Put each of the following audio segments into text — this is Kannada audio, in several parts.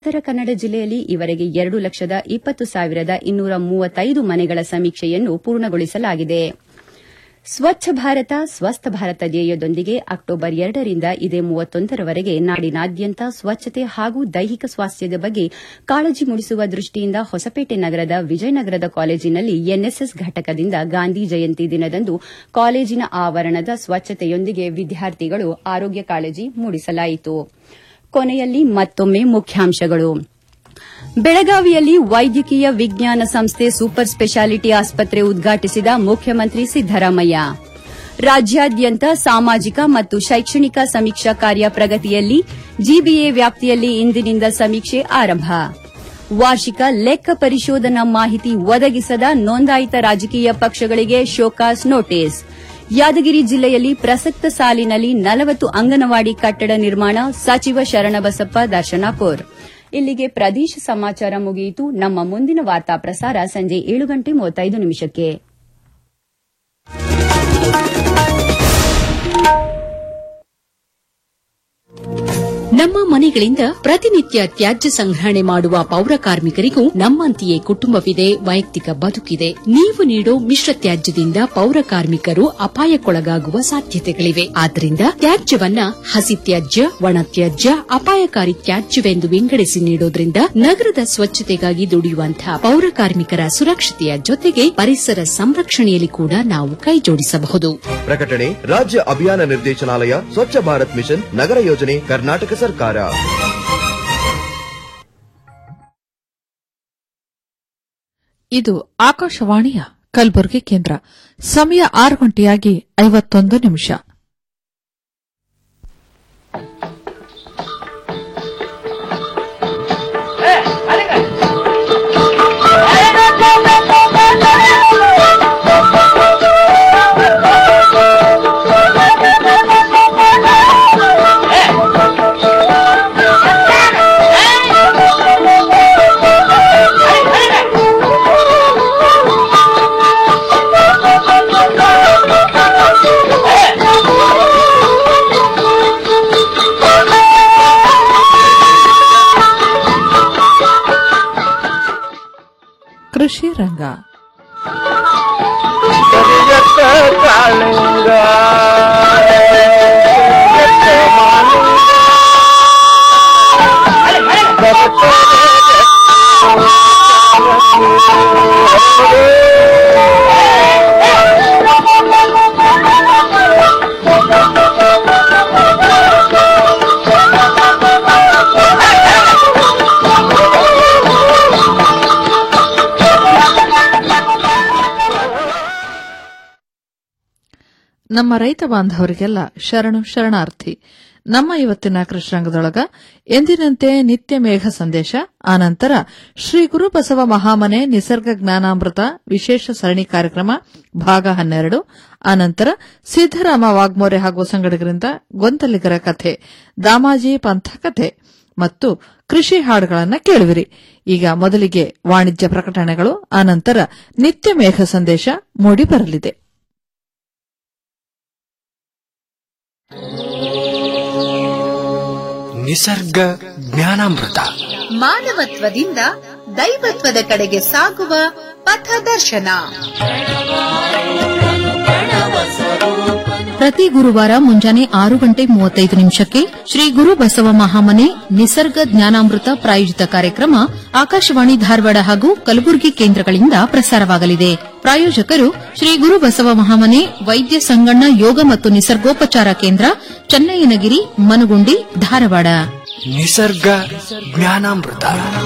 ಉತ್ತರ ಕನ್ನಡ ಜಿಲ್ಲೆಯಲ್ಲಿ ಈವರೆಗೆ ಎರಡು ಲಕ್ಷದ ಇಪ್ಪತ್ತು ಸಾವಿರದ ಇನ್ನೂರ ಮೂವತ್ತೈದು ಮನೆಗಳ ಸಮೀಕ್ಷೆಯನ್ನು ಪೂರ್ಣಗೊಳಿಸಲಾಗಿದೆ ಸ್ವಚ್ಛ ಭಾರತ ಸ್ವಸ್ಥ ಭಾರತ ಧ್ಯೇಯದೊಂದಿಗೆ ಅಕ್ಟೋಬರ್ ಎರಡರಿಂದ ಇದೇ ಮೂವತ್ತೊಂದರವರೆಗೆ ನಾಡಿನಾದ್ಯಂತ ಸ್ವಚ್ಛತೆ ಹಾಗೂ ದೈಹಿಕ ಸ್ವಾಸ್ಥ್ಯದ ಬಗ್ಗೆ ಕಾಳಜಿ ಮೂಡಿಸುವ ದೃಷ್ಟಿಯಿಂದ ಹೊಸಪೇಟೆ ನಗರದ ವಿಜಯನಗರದ ಕಾಲೇಜಿನಲ್ಲಿ ಎನ್ಎಸ್ಎಸ್ ಘಟಕದಿಂದ ಗಾಂಧಿ ಜಯಂತಿ ದಿನದಂದು ಕಾಲೇಜಿನ ಆವರಣದ ಸ್ವಚ್ಛತೆಯೊಂದಿಗೆ ವಿದ್ಯಾರ್ಥಿಗಳು ಆರೋಗ್ಯ ಕಾಳಜಿ ಮೂಡಿಸಲಾಯಿತು ಕೊನೆಯಲ್ಲಿ ಮತ್ತೊಮ್ಮೆ ಮುಖ್ಯಾಂಶಗಳು ಬೆಳಗಾವಿಯಲ್ಲಿ ವೈದ್ಯಕೀಯ ವಿಜ್ಞಾನ ಸಂಸ್ಥೆ ಸೂಪರ್ ಸ್ಪೆಷಾಲಿಟಿ ಆಸ್ಪತ್ರೆ ಉದ್ಘಾಟಿಸಿದ ಮುಖ್ಯಮಂತ್ರಿ ಸಿದ್ದರಾಮಯ್ಯ ರಾಜ್ಯಾದ್ಯಂತ ಸಾಮಾಜಿಕ ಮತ್ತು ಶೈಕ್ಷಣಿಕ ಸಮೀಕ್ಷಾ ಕಾರ್ಯ ಪ್ರಗತಿಯಲ್ಲಿ ಜಿಬಿಎ ವ್ಯಾಪ್ತಿಯಲ್ಲಿ ಇಂದಿನಿಂದ ಸಮೀಕ್ಷೆ ಆರಂಭ ವಾರ್ಷಿಕ ಲೆಕ್ಕ ಪರಿಶೋಧನಾ ಮಾಹಿತಿ ಒದಗಿಸದ ನೋಂದಾಯಿತ ರಾಜಕೀಯ ಪಕ್ಷಗಳಿಗೆ ಶೋಕಾಸ್ ನೋಟಿಸ್ ಯಾದಗಿರಿ ಜಿಲ್ಲೆಯಲ್ಲಿ ಪ್ರಸಕ್ತ ಸಾಲಿನಲ್ಲಿ ನಲವತ್ತು ಅಂಗನವಾಡಿ ಕಟ್ಟಡ ನಿರ್ಮಾಣ ಸಚಿವ ಶರಣಬಸಪ್ಪ ದರ್ಶನಾಪುರ್ ಇಲ್ಲಿಗೆ ಪ್ರದೇಶ ಸಮಾಚಾರ ಮುಗಿಯಿತು ನಮ್ಮ ಮುಂದಿನ ವಾರ್ತಾ ಪ್ರಸಾರ ಸಂಜೆ ಏಳು ಗಂಟೆ ಮೂವತ್ತೈದು ನಿಮಿಷಕ್ಕೆ ನಮ್ಮ ಮನೆಗಳಿಂದ ಪ್ರತಿನಿತ್ಯ ತ್ಯಾಜ್ಯ ಸಂಗ್ರಹಣೆ ಮಾಡುವ ಪೌರ ಕಾರ್ಮಿಕರಿಗೂ ನಮ್ಮಂತೆಯೇ ಕುಟುಂಬವಿದೆ ವೈಯಕ್ತಿಕ ಬದುಕಿದೆ ನೀವು ನೀಡೋ ಮಿಶ್ರ ತ್ಯಾಜ್ಯದಿಂದ ಪೌರ ಕಾರ್ಮಿಕರು ಅಪಾಯಕ್ಕೊಳಗಾಗುವ ಸಾಧ್ಯತೆಗಳಿವೆ ಆದ್ದರಿಂದ ತ್ಯಾಜ್ಯವನ್ನ ಹಸಿ ತ್ಯಾಜ್ಯ ಒಣ ತ್ಯಾಜ್ಯ ಅಪಾಯಕಾರಿ ತ್ಯಾಜ್ಯವೆಂದು ವಿಂಗಡಿಸಿ ನೀಡೋದ್ರಿಂದ ನಗರದ ಸ್ವಚ್ಛತೆಗಾಗಿ ದುಡಿಯುವಂತಹ ಪೌರ ಕಾರ್ಮಿಕರ ಸುರಕ್ಷತೆಯ ಜೊತೆಗೆ ಪರಿಸರ ಸಂರಕ್ಷಣೆಯಲ್ಲಿ ಕೂಡ ನಾವು ಕೈಜೋಡಿಸಬಹುದು ಪ್ರಕಟಣೆ ರಾಜ್ಯ ಅಭಿಯಾನ ನಿರ್ದೇಶನಾಲಯ ಸ್ವಚ್ಛ ಭಾರತ್ ಮಿಷನ್ ನಗರ ಯೋಜನೆ ಕರ್ನಾಟಕ ಸರ್ಕಾರ ಇದು ಆಕಾಶವಾಣಿಯ ಕಲಬುರಗಿ ಕೇಂದ್ರ ಸಮಯ ಆರು ಗಂಟೆಯಾಗಿ ಐವತ್ತೊಂದು ನಿಮಿಷ ಕೃಷಿ ರಂಗ ನಮ್ಮ ರೈತ ಬಾಂಧವರಿಗೆಲ್ಲ ಶರಣು ಶರಣಾರ್ಥಿ ನಮ್ಮ ಇವತ್ತಿನ ಕೃಷ್ಣಾಂಗದೊಳಗ ಎಂದಿನಂತೆ ನಿತ್ಯ ಮೇಘ ಸಂದೇಶ ಆನಂತರ ಶ್ರೀ ಗುರು ಬಸವ ಮಹಾಮನೆ ನಿಸರ್ಗ ಜ್ಞಾನಾಮೃತ ವಿಶೇಷ ಸರಣಿ ಕಾರ್ಯಕ್ರಮ ಭಾಗ ಹನ್ನೆರಡು ಆನಂತರ ಸಿದ್ದರಾಮ ವಾಗ್ಮೋರೆ ಹಾಗೂ ಸಂಗಡಿಗರಿಂದ ಗೊಂದಲಿಗರ ಕಥೆ ದಾಮಾಜಿ ಪಂಥ ಕಥೆ ಮತ್ತು ಕೃಷಿ ಹಾಡುಗಳನ್ನು ಕೇಳುವಿರಿ ಈಗ ಮೊದಲಿಗೆ ವಾಣಿಜ್ಯ ಪ್ರಕಟಣೆಗಳು ಆನಂತರ ನಿತ್ಯ ಮೇಘ ಸಂದೇಶ ಮೂಡಿ ಬರಲಿದೆ ನಿಸರ್ಗ ಜ್ಞಾನಾಮೃತ ಮಾನವತ್ವದಿಂದ ದೈವತ್ವದ ಕಡೆಗೆ ಸಾಗುವ ಪಥದರ್ಶನ ಪ್ರತಿ ಗುರುವಾರ ಮುಂಜಾನೆ ಆರು ಗಂಟೆ ಮೂವತ್ತೈದು ನಿಮಿಷಕ್ಕೆ ಶ್ರೀ ಗುರು ಬಸವ ಮಹಾಮನೆ ನಿಸರ್ಗ ಜ್ಞಾನಾಮೃತ ಪ್ರಾಯೋಜಿತ ಕಾರ್ಯಕ್ರಮ ಆಕಾಶವಾಣಿ ಧಾರವಾಡ ಹಾಗೂ ಕಲಬುರಗಿ ಕೇಂದ್ರಗಳಿಂದ ಪ್ರಸಾರವಾಗಲಿದೆ ಪ್ರಾಯೋಜಕರು ಶ್ರೀ ಗುರು ಬಸವ ಮಹಾಮನೆ ವೈದ್ಯ ಸಂಗಣ್ಣ ಯೋಗ ಮತ್ತು ನಿಸರ್ಗೋಪಚಾರ ಕೇಂದ್ರ ಚನ್ನಯ್ಯನಗಿರಿ ಮನಗುಂಡಿ ಧಾರವಾಡ ನಿಸರ್ಗ ಜ್ಞಾನಾಮೃತ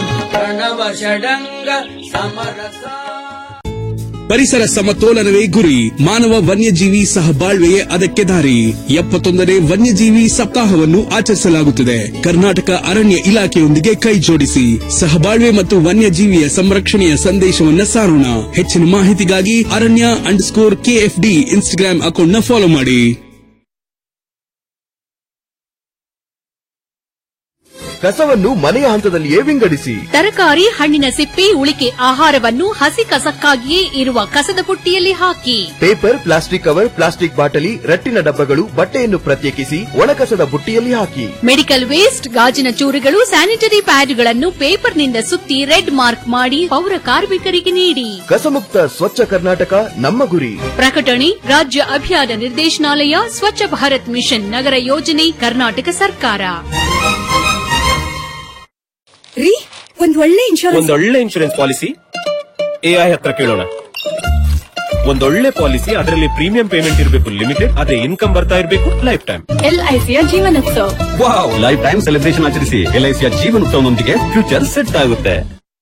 ಪರಿಸರ ಸಮತೋಲನವೇ ಗುರಿ ಮಾನವ ವನ್ಯಜೀವಿ ಸಹಬಾಳ್ವೆಯೇ ಅದಕ್ಕೆ ದಾರಿ ಎಪ್ಪತ್ತೊಂದನೇ ವನ್ಯಜೀವಿ ಸಪ್ತಾಹವನ್ನು ಆಚರಿಸಲಾಗುತ್ತಿದೆ ಕರ್ನಾಟಕ ಅರಣ್ಯ ಇಲಾಖೆಯೊಂದಿಗೆ ಕೈ ಜೋಡಿಸಿ ಸಹಬಾಳ್ವೆ ಮತ್ತು ವನ್ಯಜೀವಿಯ ಸಂರಕ್ಷಣೆಯ ಸಂದೇಶವನ್ನ ಸಾರೋಣ ಹೆಚ್ಚಿನ ಮಾಹಿತಿಗಾಗಿ ಅರಣ್ಯ ಅಂಡ್ ಸ್ಕೋರ್ ಕೆಎಫ್ಡಿ ಇನ್ಸ್ಟಾಗ್ರಾಂ ಅಕೌಂಟ್ನ ಫಾಲೋ ಮಾಡಿ ಕಸವನ್ನು ಮನೆಯ ಹಂತದಲ್ಲಿಯೇ ವಿಂಗಡಿಸಿ ತರಕಾರಿ ಹಣ್ಣಿನ ಸಿಪ್ಪೆ ಉಳಿಕೆ ಆಹಾರವನ್ನು ಹಸಿ ಕಸಕ್ಕಾಗಿಯೇ ಇರುವ ಕಸದ ಬುಟ್ಟಿಯಲ್ಲಿ ಹಾಕಿ ಪೇಪರ್ ಪ್ಲಾಸ್ಟಿಕ್ ಕವರ್ ಪ್ಲಾಸ್ಟಿಕ್ ಬಾಟಲಿ ರಟ್ಟಿನ ಡಬ್ಬಗಳು ಬಟ್ಟೆಯನ್ನು ಪ್ರತ್ಯೇಕಿಸಿ ಒಣಕಸದ ಬುಟ್ಟಿಯಲ್ಲಿ ಹಾಕಿ ಮೆಡಿಕಲ್ ವೇಸ್ಟ್ ಗಾಜಿನ ಚೂರುಗಳು ಸ್ಯಾನಿಟರಿ ಪ್ಯಾಡ್ಗಳನ್ನು ಪೇಪರ್ನಿಂದ ಸುತ್ತಿ ರೆಡ್ ಮಾರ್ಕ್ ಮಾಡಿ ಪೌರ ಕಾರ್ಮಿಕರಿಗೆ ನೀಡಿ ಕಸಮುಕ್ತ ಸ್ವಚ್ಛ ಕರ್ನಾಟಕ ನಮ್ಮ ಗುರಿ ಪ್ರಕಟಣೆ ರಾಜ್ಯ ಅಭಿಯಾನ ನಿರ್ದೇಶನಾಲಯ ಸ್ವಚ್ಛ ಭಾರತ್ ಮಿಷನ್ ನಗರ ಯೋಜನೆ ಕರ್ನಾಟಕ ಸರ್ಕಾರ ರೀ ಒಂದ್ ಒಳ್ಳೆ ಇನ್ಶೂರೆನ್ಸ್ ಒಂದೊಳ್ಳೆ ಇನ್ಶೂರೆನ್ಸ್ ಪಾಲಿಸಿ ಎಐ ಹತ್ರ ಕೇಳೋಣ ಒಂದೊಳ್ಳೆ ಪಾಲಿಸಿ ಅದರಲ್ಲಿ ಪ್ರೀಮಿಯಂ ಪೇಮೆಂಟ್ ಇರಬೇಕು ಲಿಮಿಟೆಡ್ ಅದೇ ಇನ್ಕಮ್ ಬರ್ತಾ ಇರಬೇಕು ಲೈಫ್ ಟೈಮ್ ಎಲ್ಐಸಿಯ ಜೀವನೋತ್ಸವ ವಾವ್ ಲೈಫ್ ಟೈಮ್ ಸೆಲೆಬ್ರೇಷನ್ ಆಚರಿಸಿ ಎಲ್ಐಸಿಯ ಜೀವನೋತ್ಸವದೊಂದಿಗೆ ಫ್ಯೂಚರ್ ಸೆಟ್ ಆಗುತ್ತೆ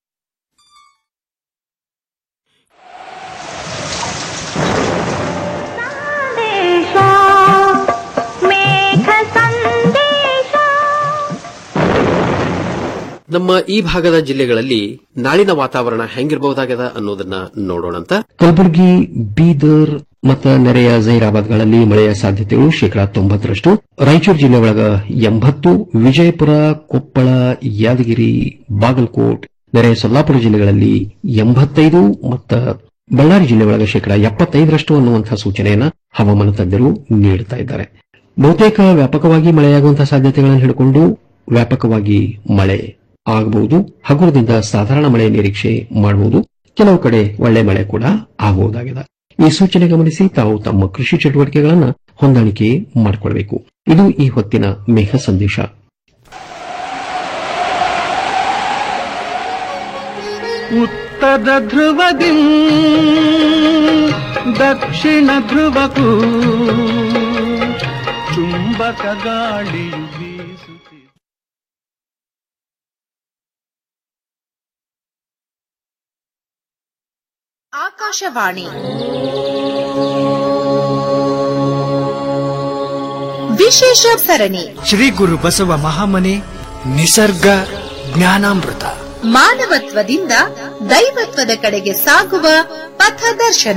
ನಮ್ಮ ಈ ಭಾಗದ ಜಿಲ್ಲೆಗಳಲ್ಲಿ ನಾಳಿನ ವಾತಾವರಣ ಹೆಂಗಿರಬಹುದಾಗದ ಅನ್ನೋದನ್ನ ನೋಡೋಣಂತ ಕಲಬುರಗಿ ಬೀದರ್ ಮತ್ತು ನೆರೆಯ ಜೈರಾಬಾದ್ಗಳಲ್ಲಿ ಮಳೆಯ ಸಾಧ್ಯತೆಗಳು ಶೇಕಡಾ ತೊಂಬತ್ತರಷ್ಟು ರಾಯಚೂರು ಜಿಲ್ಲೆ ಒಳಗ ಎಂಬತ್ತು ವಿಜಯಪುರ ಕೊಪ್ಪಳ ಯಾದಗಿರಿ ಬಾಗಲಕೋಟ್ ನೆರೆಯ ಸೊಲ್ಲಾಪುರ ಜಿಲ್ಲೆಗಳಲ್ಲಿ ಎಂಬತ್ತೈದು ಮತ್ತು ಬಳ್ಳಾರಿ ಜಿಲ್ಲೆ ಒಳಗ ಶೇಕಡಾ ಎಪ್ಪತ್ತೈದರಷ್ಟು ಅನ್ನುವಂತಹ ಸೂಚನೆಯನ್ನ ಹವಾಮಾನ ತಜ್ಞರು ನೀಡುತ್ತಾ ಇದ್ದಾರೆ ಬಹುತೇಕ ವ್ಯಾಪಕವಾಗಿ ಮಳೆಯಾಗುವಂತಹ ಸಾಧ್ಯತೆಗಳನ್ನು ಹಿಡ್ಕೊಂಡು ವ್ಯಾಪಕವಾಗಿ ಮಳೆ ಆಗಬಹುದು ಹಗುರದಿಂದ ಸಾಧಾರಣ ಮಳೆ ನಿರೀಕ್ಷೆ ಮಾಡಬಹುದು ಕೆಲವು ಕಡೆ ಒಳ್ಳೆ ಮಳೆ ಕೂಡ ಆಗಬಹುದಾಗಿದೆ ಈ ಸೂಚನೆ ಗಮನಿಸಿ ತಾವು ತಮ್ಮ ಕೃಷಿ ಚಟುವಟಿಕೆಗಳನ್ನು ಹೊಂದಾಣಿಕೆ ಮಾಡಿಕೊಳ್ಳಬೇಕು ಇದು ಈ ಹೊತ್ತಿನ ಮೇಘ ಸಂದೇಶ ಉತ್ತರ ಧ್ರುವದಿ ದಕ್ಷಿಣ ಧ್ರುವಕ್ಕೂ ಚುಂಬಕ ಗಾಳಿಯು ಬೀಸುತ್ತಿದೆ ಆಕಾಶವಾಣಿ ವಿಶೇಷ ಸರಣಿ ಶ್ರೀ ಗುರು ಬಸವ ಮಹಾಮನೆ ನಿಸರ್ಗ ಜ್ಞಾನಾಮೃತ ಮಾನವತ್ವದಿಂದ ದೈವತ್ವದ ಕಡೆಗೆ ಸಾಗುವ ಪಥದರ್ಶನ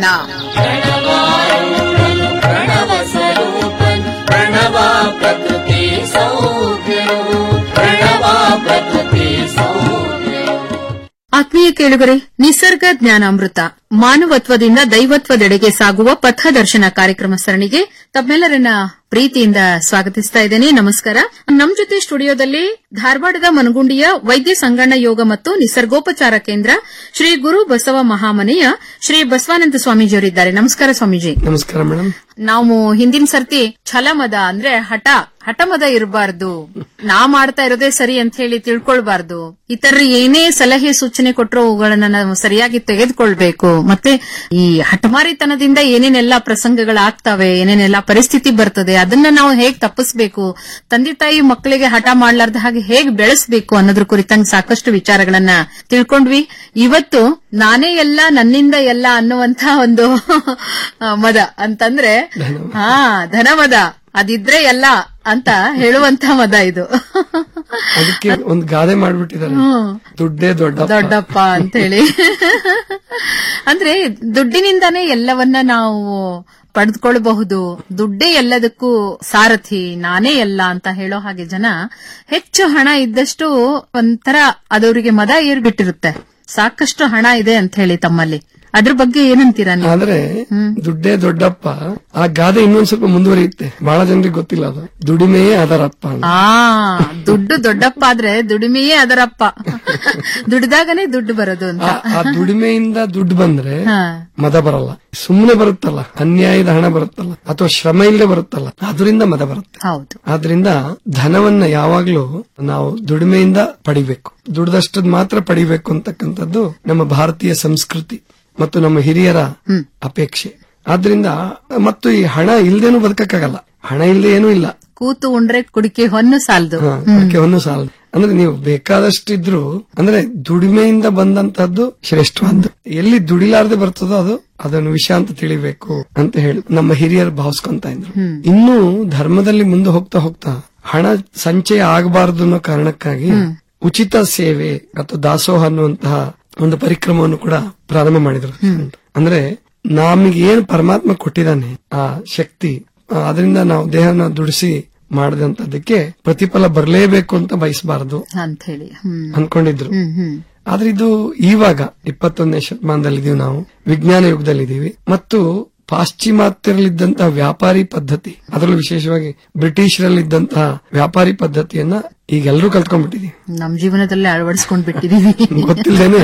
ಆತ್ಮೀಯ ಕೇಳುಗರೆ ನಿಸರ್ಗ ಜ್ಞಾನಾಮೃತ ಮಾನವತ್ವದಿಂದ ದೈವತ್ವದೆಡೆಗೆ ಸಾಗುವ ಪಥದರ್ಶನ ಕಾರ್ಯಕ್ರಮ ಸರಣಿಗೆ ತಮ್ಮೆಲ್ಲರನ್ನ ಪ್ರೀತಿಯಿಂದ ಸ್ವಾಗತಿಸ್ತಾ ಇದ್ದೇನೆ ನಮಸ್ಕಾರ ನಮ್ ಜೊತೆ ಸ್ಟುಡಿಯೋದಲ್ಲಿ ಧಾರವಾಡದ ಮನಗುಂಡಿಯ ವೈದ್ಯ ಸಂಗಣ್ಣ ಯೋಗ ಮತ್ತು ನಿಸರ್ಗೋಪಚಾರ ಕೇಂದ್ರ ಶ್ರೀ ಗುರು ಬಸವ ಮಹಾಮನೆಯ ಶ್ರೀ ಬಸವಾನಂದ ಸ್ವಾಮೀಜಿಯವರಿದ್ದಾರೆ ನಮಸ್ಕಾರ ಸ್ವಾಮೀಜಿ ನಮಸ್ಕಾರ ಮೇಡಮ್ ನಾವು ಹಿಂದಿನ ಸರ್ತಿ ಛಲಮದ ಅಂದ್ರೆ ಹಠ ಹಠಮದ ಇರಬಾರ್ದು ನಾ ಮಾಡ್ತಾ ಇರೋದೇ ಸರಿ ಅಂತ ಹೇಳಿ ತಿಳ್ಕೊಳ್ಬಾರ್ದು ಇತರರು ಏನೇ ಸಲಹೆ ಸೂಚನೆ ಕೊಟ್ಟರು ಅವುಗಳನ್ನ ನಾವು ಸರಿಯಾಗಿ ತೆಗೆದುಕೊಳ್ಬೇಕು ಮತ್ತೆ ಈ ಹಠಮಾರಿತನದಿಂದ ಏನೇನೆಲ್ಲ ಪ್ರಸಂಗಗಳಾಗ್ತವೆ ಏನೇನೆಲ್ಲ ಪರಿಸ್ಥಿತಿ ಬರ್ತದೆ ಅದನ್ನ ನಾವು ಹೇಗ್ ತಪ್ಪಿಸ್ಬೇಕು ತಂದೆ ತಾಯಿ ಮಕ್ಕಳಿಗೆ ಹಠ ಮಾಡ್ಲಾರ್ದ ಹಾಗೆ ಹೇಗ್ ಬೆಳೆಸಬೇಕು ಅನ್ನೋದ್ರ ಕುರಿತಂಗ್ ಸಾಕಷ್ಟು ವಿಚಾರಗಳನ್ನ ತಿಳ್ಕೊಂಡ್ವಿ ಇವತ್ತು ನಾನೇ ಎಲ್ಲ ನನ್ನಿಂದ ಎಲ್ಲ ಅನ್ನುವಂತ ಒಂದು ಮದ ಅಂತಂದ್ರೆ ಹಾ ಧನಮದ ಅದಿದ್ರೆ ಎಲ್ಲ ಅಂತ ಹೇಳುವಂತ ಮದ ಇದು ಅದಕ್ಕೆ ಒಂದು ಗಾದೆ ಮಾಡ್ಬಿಟ್ಟಿದ್ದಾರೆ ಹ್ಮ್. ದುಡ್ಡೇ ದೊಡ್ಡ ದೊಡ್ಡಪ್ಪ ಅಂತ ಹೇಳಿ ಅಂದ್ರೆ ದುಡ್ಡಿನಿಂದಾನೇ ಎಲ್ಲವನ್ನ ನಾವು ಪಡೆದುಕೊಳ್ಳಬಹುದು ದುಡ್ಡೇ ಎಲ್ಲದಕ್ಕೂ ಸಾರಥಿ ನಾನೇ ಎಲ್ಲ ಅಂತ ಹೇಳೋ ಹಾಗೆ ಜನ ಹೆಚ್ಚು ಹಣ ಇದ್ದಷ್ಟು ಒಂಥರ ಅದವರಿಗೆ ಮದ ಏರ್ಬಿಟ್ಟಿರುತ್ತೆ ಸಾಕಷ್ಟು ಹಣ ಇದೆ ಅಂತ ಹೇಳಿ ತಮ್ಮಲ್ಲಿ ಅದ್ರ ಬಗ್ಗೆ ಏನಂತೀರಾ ನೀವು ಆದ್ರೆ ದುಡ್ಡೇ ದೊಡ್ಡಪ್ಪ ಆ ಗಾದೆ ಇನ್ನೊಂದ್ ಸ್ವಲ್ಪ ಮುಂದುವರಿಯುತ್ತೆ ಬಹಳ ಜನರಿಗೆ ಗೊತ್ತಿಲ್ಲ ಅದು ದುಡಿಮೆಯೇ ಅದರಪ್ಪ ಅಂತ. ಆ ದುಡ್ಡು ದೊಡ್ಡಪ್ಪ ಆದ್ರೆ ದುಡಿಮೆಯೇ ಅದರಪ್ಪ ದುಡಿದಾಗನೇ ದುಡ್ಡು ಬರೋದು ಅಂತ ಆ- ಆ ದುಡಿಮೆಯಿಂದ ದುಡ್ಡು ಬಂದ್ರೆ ಹಾ. ಮದ ಬರಲ್ಲ ಸುಮ್ಮನೆ ಬರುತ್ತಲ್ಲ ಅನ್ಯಾಯದ ಹಣ ಬರುತ್ತಲ್ಲ ಅಥವಾ ಶ್ರಮ ಇಲ್ಲದೆ ಬರುತ್ತಲ್ಲ ಅದರಿಂದ ಮದ ಬರುತ್ತೆ ಹೌದು ಆದ್ರಿಂದ ಧನವನ್ನ ಯಾವಾಗ್ಲೂ ನಾವು ದುಡಿಮೆಯಿಂದ ಪಡಿಬೇಕು ದುಡ್ದಷ್ಟದ್ ಮಾತ್ರ ಪಡಿಬೇಕು ಅಂತಕ್ಕಂಥದ್ದು ನಮ್ಮ ಭಾರತೀಯ ಸಂಸ್ಕೃತಿ ಮತ್ತು ನಮ್ಮ ಹಿರಿಯರ ಅಪೇಕ್ಷೆ ಆದ್ರಿಂದ ಮತ್ತು ಈ ಹಣ ಇಲ್ದೇನು ಬದುಕಕ್ಕಾಗಲ್ಲ ಹಣ ಇಲ್ಲದೆ ಏನೂ ಇಲ್ಲ ಕೂತು ಉಂಡ್ರೆ ಕುಡಿಕೆ ಹೊನ್ನು ಸಾಲದು ಹಾ, ಅದಕ್ಕೆ ಒಂದು ಸಾಲ ಅಂದ್ರೆ ನೀವು ಬೇಕಾದಷ್ಟಿದ್ರು ಅಂದ್ರೆ ದುಡಿಮೆಯಿಂದ ಬಂದಂತದ್ದು ಶ್ರೇಷ್ಠವಾದ್ದು ಎಲ್ಲಿ ದುಡಿಲಾರ್ದೆ ಬರ್ತದೋ ಅದು ಅದನ್ನು ವಿಷ ಅಂತ ತಿಳಿಬೇಕು ಅಂತ ಹೇಳಿ ನಮ್ಮ ಹಿರಿಯರು ಭಾವಿಸ್ಕೊಂತ ಇದ್ರು ಇನ್ನು ಧರ್ಮದಲ್ಲಿ ಮುಂದೆ ಹೋಗ್ತಾ ಹೋಗ್ತಾ ಹಣ ಸಂಚಯ ಆಗಬಾರದು ಅನ್ನೋ ಕಾರಣಕ್ಕಾಗಿ ಉಚಿತ ಸೇವೆ ಅಥವಾ ದಾಸೋಹ ಅನ್ನುವಂತಹ ಒಂದು ಪರಿಕ್ರಮವನ್ನು ಕೂಡ ಪ್ರಾರಂಭ ಮಾಡಿದ್ರು ಅಂದ್ರೆ ನಮಗೆ ಏನ್ ಪರಮಾತ್ಮ ಕೊಟ್ಟಿದ್ದಾನೆ ಆ ಶಕ್ತಿ ಆ, ಅದರಿಂದ ನಾವು ದೇಹನ ದುಡಿಸಿ ಮಾಡದಂತದಕ್ಕೆ ಪ್ರತಿಫಲ ಬರಲೇಬೇಕು ಅಂತ ಬಯಸಬಾರದು ಅಂತ ಹೇಳಿ ಹ್ಮ್ ಅನ್ಕೊಂಡಿದ್ರು ಹ್ಮ್ ಹ್ಮ್ ಆದ್ರೆ ಇದು ಇವಾಗ ಇಪ್ಪತ್ತೊಂದನೇ ಶತಮಾನದಲ್ಲಿದ್ದೀವಿ ನಾವು ವಿಜ್ಞಾನ ಯುಗದಲ್ಲಿದ್ದೀವಿ ಮತ್ತು ಪಾಶ್ಚಿಮಾತ್ಯರಲ್ಲಿದ್ದಂತಹ ವ್ಯಾಪಾರಿ ಪದ್ಧತಿ ಅದರಲ್ಲೂ ವಿಶೇಷವಾಗಿ ಬ್ರಿಟಿಷರಲ್ಲಿದ್ದಂತಹ ವ್ಯಾಪಾರಿ ಪದ್ಧತಿಯನ್ನ ಈಗ ಎಲ್ಲರೂ ಕಲ್ತ್ಕೊಂಡ್ಬಿಟ್ಟಿದೀವಿ ನಮ್ ಜೀವನದಲ್ಲೇ ಅಳವಡಿಸ್ಕೊಂಡ್ ಬಿಟ್ಟಿದೀವಿ ಗೊತ್ತಿಲ್ಲದೇನೆ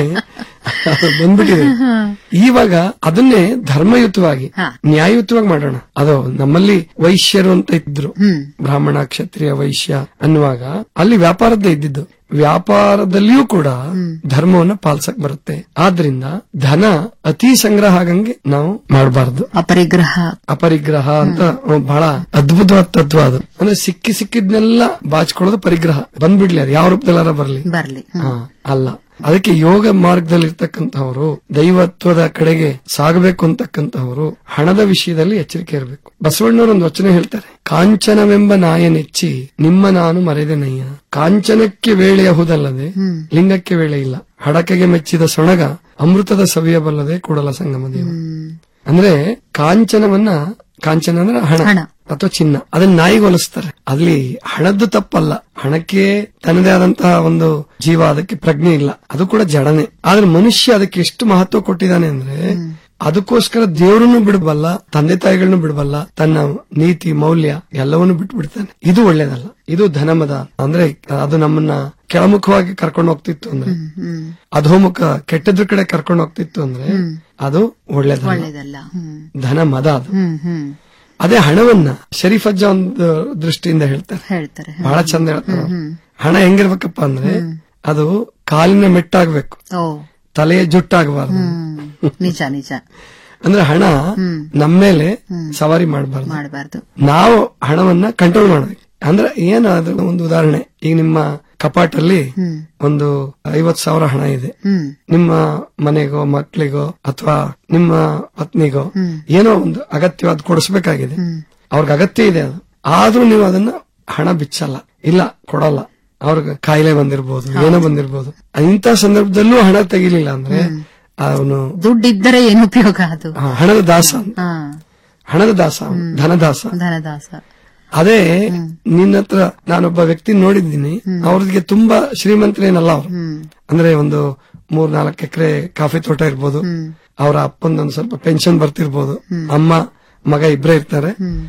ಅದು ಬಂದ್ಬಿಟ್ಟಿದೆ ಇವಾಗ ಅದನ್ನೇ ಧರ್ಮಯುತವಾಗಿ ನ್ಯಾಯಯುತವಾಗಿ ಮಾಡೋಣ ಅದು ನಮ್ಮಲ್ಲಿ ವೈಶ್ಯರು ಅಂತ ಇದ್ರು ಬ್ರಾಹ್ಮಣ ಕ್ಷತ್ರಿಯ ವೈಶ್ಯ ಅನ್ನುವಾಗ ಅಲ್ಲಿ ವ್ಯಾಪಾರದ್ದೇ ಇದ್ದಿದ್ದು ವ್ಯಾಪಾರದಲ್ಲಿಯೂ ಕೂಡ ಧರ್ಮವನ್ನ ಪಾಲಿಸಕ್ ಬರುತ್ತೆ ಆದ್ರಿಂದ ಧನ ಅತಿ ಸಂಗ್ರಹ ಆಗಂಗೆ ನಾವು ಮಾಡಬಾರ್ದು ಅಪರಿಗ್ರಹ ಅಪರಿಗ್ರಹ ಅಂತ ಬಹಳ ಅದ್ಭುತವಾದ ತತ್ವ ಅದು ಅಂದ್ರೆ ಸಿಕ್ಕಿ ಸಿಕ್ಕಿದ್ನೆಲ್ಲ ಬಾಚ್ಕೊಳ್ಳೋದು ಪರಿಗ್ರಹ ಬಂದ್ಬಿಡ್ಲಿ ಅದು ಯಾವ ರೂಪದಲ್ಲಾರ ಬರ್ಲಿ ಬರ್ಲಿ ಹಾ, ಅಲ್ಲ ಅದಕ್ಕೆ ಯೋಗ ಮಾರ್ಗದಲ್ಲಿ ಇರ್ತಕ್ಕಂಥವರು ದೈವತ್ವದ ಕಡೆಗೆ ಸಾಗಬೇಕು ಅಂತಕ್ಕಂಥವರು ಹಣದ ವಿಷಯದಲ್ಲಿ ಎಚ್ಚರಿಕೆ ಇರಬೇಕು ಬಸವಣ್ಣವರು ಒಂದು ವಚನ ಹೇಳ್ತಾರೆ ಕಾಂಚನವೆಂಬ ನಾಯ ನೆಚ್ಚಿ ನಿಮ್ಮ ನಾನು ಮರೆದೆನಯ್ಯ ಕಾಂಚನಕ್ಕೆ ವೇಳೆಯಹುದಲ್ಲದೆ ಲಿಂಗಕ್ಕೆ ವೇಳೆ ಇಲ್ಲ ಹಡಕೆಗೆ ಮೆಚ್ಚಿದ ಸೊಣಗ ಅಮೃತದ ಸವಿಯಬಲ್ಲದೆ ಕೂಡಲ ಸಂಗಮ ದೇವ ಅಂದ್ರೆ ಕಾಂಚನವನ್ನ ಕಾಂಚನ ಅಂದ್ರೆ ಹಣ ಅಥವಾ ಚಿನ್ನ ಅದನ್ನ ನಾಯಿಗೆ ಹೋಲಿಸ್ತಾರೆ ಅಲ್ಲಿ ಹಣದ್ದು ತಪ್ಪಲ್ಲ ಹಣಕ್ಕೆ ತನ್ನದೇ ಆದಂತಹ ಒಂದು ಜೀವ ಅದಕ್ಕೆ ಪ್ರಜ್ಞೆ ಇಲ್ಲ ಅದು ಕೂಡ ಜಡನೆ ಆದ್ರೆ ಮನುಷ್ಯ ಅದಕ್ಕೆ ಎಷ್ಟು ಮಹತ್ವ ಕೊಟ್ಟಿದ್ದಾನೆ ಅಂದ್ರೆ ಅದಕ್ಕೋಸ್ಕರ ದೇವರನ್ನು ಬಿಡಬಲ್ಲ ತಂದೆ ತಾಯಿಗಳನ್ನು ಬಿಡಬಲ್ಲ ತನ್ನ ನೀತಿ ಮೌಲ್ಯ ಎಲ್ಲವನ್ನೂ ಬಿಟ್ಟು ಬಿಡ್ತಾನೆ ಇದು ಒಳ್ಳೇದಲ್ಲ ಇದು ಧನಮದ ಅಂದ್ರೆ ಅದು ನಮ್ಮನ್ನ ಕೆಳಮುಖವಾಗಿ ಕರ್ಕೊಂಡು ಹೋಗ್ತಿತ್ತು ಅಂದ್ರೆ ಅಧೋಮುಖ ಕೆಟ್ಟದ್ರ ಕಡೆ ಕರ್ಕೊಂಡು ಹೋಗ್ತಿತ್ತು ಅಂದ್ರೆ ಅದು ಒಳ್ಳೇದಲ್ಲ ಒಳ್ಳೇದಲ್ಲ ಹ್ಮ್ ಧನ ಮದ ಅದು ಹ್ಮ್ ಹ್ಮ್ ಅದೇ ಹಣವನ್ನ ಶರೀಫಜ್ಜ ಒಂದು ದೃಷ್ಟಿಯಿಂದ ಹೇಳ್ತಾರೆ ಹೇಳ್ತಾರೆ ಬಹಳ ಚಂದ ಹೇಳ್ತಾರೆ ಅವ್ರು. ಹಣ ಹೆಂಗಿರ್ಬೇಕಪ್ಪ ಅಂದ್ರೆ ಅದು ಕಾಲಿನ ಮೆಟ್ಟಾಗ್ಬೇಕು ಓ ತಲೆಯ ಜುಟ್ಟಾಗಬಾರ್ದು ಹ್ಮ್ ನಿಜ ನಿಜ ಅಂದ್ರೆ ಹಣ ನಮ್ಮೇಲೆ ಸವಾರಿ ಮಾಡಬಾರ್ದು ಮಾಡಬಾರ್ದು ನಾವು ಹಣವನ್ನ ಕಂಟ್ರೋಲ್ ಮಾಡ್ಬೇಕು ಅಂದ್ರೆ ಏನು ಅದ್ರ ಒಂದು ಉದಾಹರಣೆ ಈಗ ನಿಮ್ಮ ಕಪಾಟಲ್ಲಿ ಒಂದು ಐವತ್ ಸಾವಿರ ಹಣ ಇದೆ ಹ್ಮ್ ನಿಮ್ಮ ಮನೆಗೋ ಮಕ್ಕಳಿಗೋ ಅಥವಾ ನಿಮ್ಮ ಪತ್ನಿಗೋ ಏನೋ ಒಂದು ಅಗತ್ಯವಾದ ಕೊಡಿಸ್ಬೇಕಾಗಿದೆ ಅವ್ರಿಗೆ ಅಗತ್ಯ ಇದೆ ಅದು ಆದ್ರೂ ನೀವು ಅದನ್ನ ಹಣ ಬಿಚ್ಚಲ್ಲ ಇಲ್ಲ ಕೊಡಲ್ಲ ಅವ್ರಿಗೆ ಕಾಯಿಲೆ ಬಂದಿರ್ಬೋದು ಏನೋ ಬಂದಿರ್ಬೋದು ಇಂಥ ಸಂದರ್ಭದಲ್ಲೂ ಹಣ ತೆಗಿಲಿಲ್ಲ ಅಂದ್ರೆ ಅವನು ದುಡ್ಡಿದ್ದರೆ ಏನು ಉಪಯೋಗ ಅದು ಹಣದ ದಾಸ ಅಂತ. ಹಾ ಹಣದ ದಾಸ ಅವ್ನು, ಧನದಾಸ ಧನದಾಸ ಅದೇ ನಿನ್ನ ಹತ್ರ ನಾನೊಬ್ಬ ವ್ಯಕ್ತಿ ನೋಡಿದ್ದೀನಿ ಅವ್ರಿಗೆ ತುಂಬಾ ಶ್ರೀಮಂತರೇನಲ್ಲ ಅವ್ರು ಅಂದ್ರೆ ಒಂದು ಮೂರ್ ನಾಲ್ಕು ಎಕರೆ ಕಾಫಿ ತೋಟ ಇರ್ಬೋದು ಅವರ ಅಪ್ಪಂದೊಂದು ಸ್ವಲ್ಪ ಪೆನ್ಷನ್ ಬರ್ತಿರ್ಬೋದು ಅಮ್ಮ ಮಗ ಇಬ್ರೇ ಇರ್ತಾರೆ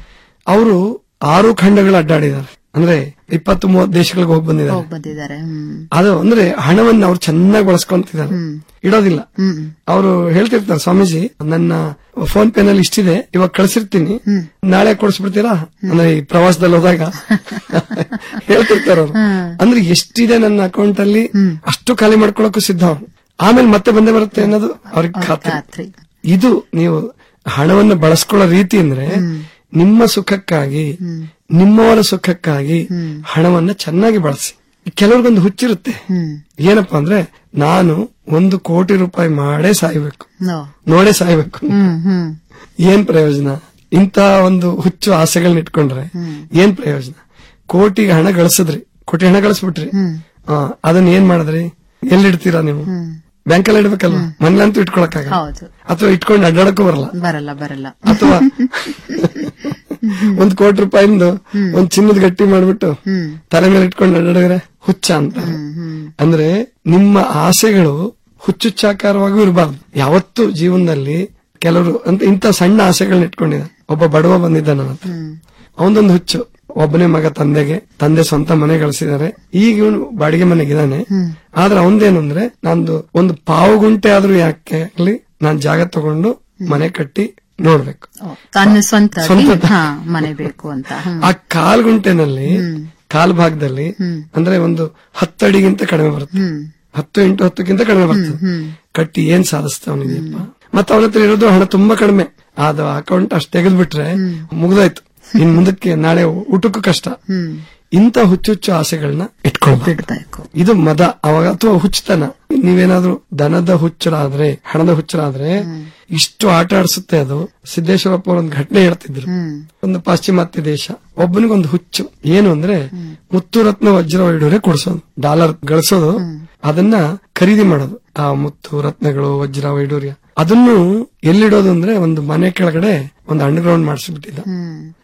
ಅವರು ಆರು ಖಂಡಗಳು ಅಡ್ಡಾಡಿದ್ದಾರೆ ಅಂದ್ರೆ ಇಪ್ಪತ್ತು ಮೂವತ್ತು ದೇಶಗಳಿಗೆ ಹೋಗಿ ಬಂದಿದ್ದಾರೆ ಹೋಗ್ ಬಂದಿದ್ದಾರೆ ಹ್ಮ್ ಅದು ಅಂದ್ರೆ ಹಣವನ್ನ ಅವ್ರು ಚೆನ್ನಾಗಿ ಬಳಸ್ಕೊಂತಿದ್ದಾರೆ ಇಡೋದಿಲ್ಲ ಅವರು ಹೇಳ್ತಿರ್ತಾರೆ ಸ್ವಾಮೀಜಿ ನನ್ನ ಫೋನ್ ಪೇ ನಲ್ಲಿ ಇಷ್ಟಿದೆ ಇವಾಗ ಕಳ್ಸಿರ್ತೀನಿ ನಾಳೆ ಕೊಡಿಸ್ಬಿಡ್ತೀರಾ ಅಂದ್ರೆ ಈ ಪ್ರವಾಸದಲ್ಲಿ ಹೋದಾಗ ಹೇಳ್ತಿರ್ತಾರೆ ಅವ್ರು ಅಂದ್ರೆ ಎಷ್ಟಿದೆ ನನ್ನ ಅಕೌಂಟ್ ಅಲ್ಲಿ ಅಷ್ಟು ಖಾಲಿ ಮಾಡ್ಕೊಳಕ್ಕೂ ಸಿದ್ಧ ಅವ್ರು ಆಮೇಲೆ ಮತ್ತೆ ಬಂದೇ ಬರುತ್ತೆ ಅನ್ನೋದು ಅವ್ರಿಗೆ ಖಾತ್ರಿ ಇದು ನೀವು ಹಣವನ್ನು ಬಳಸ್ಕೊಳ್ಳೋ ರೀತಿ ಅಂದ್ರೆ ನಿಮ್ಮ ಸುಖಕ್ಕಾಗಿ ನಿಮ್ಮವರ ಸುಖಕ್ಕಾಗಿ ಹಣವನ್ನ ಚೆನ್ನಾಗಿ ಬಳಸಿ ಕೆಲವ್ರಿಗೊಂದು ಹುಚ್ಚಿರುತ್ತೆ ಏನಪ್ಪಾ ಅಂದ್ರೆ ನಾನು ಒಂದು ಕೋಟಿ ರೂಪಾಯಿ ಮಾಡೇ ಸಾಯ್ಬೇಕು ನೋ ನೋಡೇ ಸಾಯ್ಬೇಕು ಹ್ಮ್ ಹ್ಮ್ ಏನ್ ಪ್ರಯೋಜನ ಇಂತ ಒಂದು ಹುಚ್ಚು ಆಸೆಗಳನ್ನ ಇಟ್ಕೊಂಡ್ರೆ ಏನ್ ಪ್ರಯೋಜನ ಕೋಟಿಗೆ ಹಣ ಗಳಿಸಿದ್ರಿ ಕೋಟಿ ಹಣ ಗಳಿಸ್ಬಿಟ್ರಿ ಆ, ಅದನ್ನ ಏನ್ ಮಾಡಿದ್ರಿ ಎಲ್ಲಿಡ್ತೀರಾ ನೀವು ಬ್ಯಾಂಕಲ್ಲಿ ಇಡ್ಬೇಕಲ್ವಾ ಮನೇಲಂತೂ ಇಟ್ಕೊಳಕ್ಕಾಗ ಹೌದು ಅಥವಾ ಇಟ್ಕೊಂಡು ಅಡ್ಡಾಡಕ್ಕೂ ಬರಲ್ಲ ಬರಲ್ಲ ಬರಲ್ಲ ಅಥವಾ ಒಂದ್ ಕೋಟಿ ರೂಪಾಯಿಂದ ಒಂದ್ ಚಿನ್ನದ ಗಟ್ಟಿ ಮಾಡ್ಬಿಟ್ಟು ತಲೆ ಮೇಲೆ ಇಟ್ಕೊಂಡು ಅಡ್ಡಾಡಿದ್ರೆ ಹುಚ್ಚ ಅಂತ ಅಂದ್ರೆ ನಿಮ್ಮ ಆಸೆಗಳು ಹುಚ್ಚುಚ್ಚಾಕಾರವಾಗೂ ಇರಬಾರ್ದು ಯಾವತ್ತು ಜೀವನದಲ್ಲಿ ಕೆಲವರು ಅಂತ ಇಂತ ಸಣ್ಣ ಆಸೆಗಳನ್ನ ಇಟ್ಕೊಂಡಿದ್ದಾರೆ ಒಬ್ಬ ಬಡವ ಬಂದಿದ್ದ ನನ್ನ ಹತ್ರ ಅವನದೊಂದು ಹುಚ್ಚು ಒಬ್ಬನೇ ಮಗ ತಂದೆಗೆ ತಂದೆ ಸ್ವಂತ ಮನೆ ಗಳಿಸಿದ್ದಾರೆ ಈಗ ಇವನು ಬಾಡಿಗೆ ಮನೆಗಿದ್ದಾನೆ ಆದ್ರೆ ಅವನದೇನು ಅಂದ್ರೆ ನಂದು ಒಂದು ಪಾವು ಗುಂಟೆ ಆದ್ರೂ ಯಾಕೆ ಆಗ್ಲಿ ನಾನ್ ಜಾಗ ತಗೊಂಡು ಮನೆ ಕಟ್ಟಿ ನೋಡ್ಬೇಕು ತನ್ನ ಸ್ವಂತ ಸ್ವಂತ. ಹಾ ಮನೆ ಬೇಕು ಅಂತ ಹ್ಮ್. ಆ ಕಾಲ್ ಗುಂಟೆನಲ್ಲಿ ಕಾಲ್ ಭಾಗದಲ್ಲಿ ಅಂದ್ರೆ ಒಂದು ಹತ್ತು ಅಡಿಗಿಂತ ಕಡಿಮೆ ಬರುತ್ತೆ ಹತ್ತು ಇಂಟು ಹತ್ತಕ್ಕಿಂತ ಕಡಿಮೆ ಬರ್ತದೆ ಕಟ್ಟಿ ಏನ್ ಸಾಧಿಸ್ತಾವನಿದೆಯಪ್ಪ ಮತ್ತೆ ಅವನ ಹತ್ರ ಇರೋದು ಹಣ ತುಂಬಾ ಕಡಿಮೆ ಅದು ಅಕೌಂಟ್ ಅಷ್ಟು ತೆಗೆದ್ಬಿಟ್ರೆ ಮುಗ್ದಾಯ್ತು ಇನ್ ಮುಂದಕ್ಕೆ ನಾಳೆ ಊಟಕ್ಕೂ ಕಷ್ಟ ಇಂಥ ಹುಚ್ಚು ಹುಚ್ಚು ಆಸೆಗಳನ್ನ ಇಟ್ಕೊಳ್ಬೇಕು ಇದು ಮದ ಅವಾಗ ಅಥವಾ ಹುಚ್ಚುತನ ನೀವೇನಾದ್ರೂ ದನದ ಹುಚ್ಚರಾದ್ರೆ ಹಣದ ಹುಚ್ಚರಾದ್ರೆ ಇಷ್ಟು ಆಟ ಆಡಿಸುತ್ತೆ ಅದು ಸಿದ್ದೇಶ್ವರಪ್ಪ ಅವ್ರ ಒಂದು ಘಟನೆ ಹೇಳ್ತಿದ್ರು ಒಂದು ಪಾಶ್ಚಿಮಾತ್ಯ ದೇಶ ಒಬ್ಬನಿಗೊಂದು ಹುಚ್ಚು ಏನು ಅಂದ್ರೆ ಮುತ್ತು ರತ್ನ ವಜ್ರ ವೈಡೂರೆ ಕೊಡ್ಸೋದು ಡಾಲರ್ ಗಳಿಸೋದು ಅದನ್ನ ಖರೀದಿ ಮಾಡೋದು ಆ ಮುತ್ತು ರತ್ನಗಳು ವಜ್ರ ವೈಡೂರ್ಯ ಅದನ್ನು ಎಲ್ಲಿಡೋದು ಅಂದ್ರೆ ಒಂದು ಮನೆ ಕೆಳಗಡೆ ಒಂದು ಅಂಡರ್ ಗ್ರೌಂಡ್ ಮಾಡಿಸ್ಬಿಟ್ಟಿದ್ದ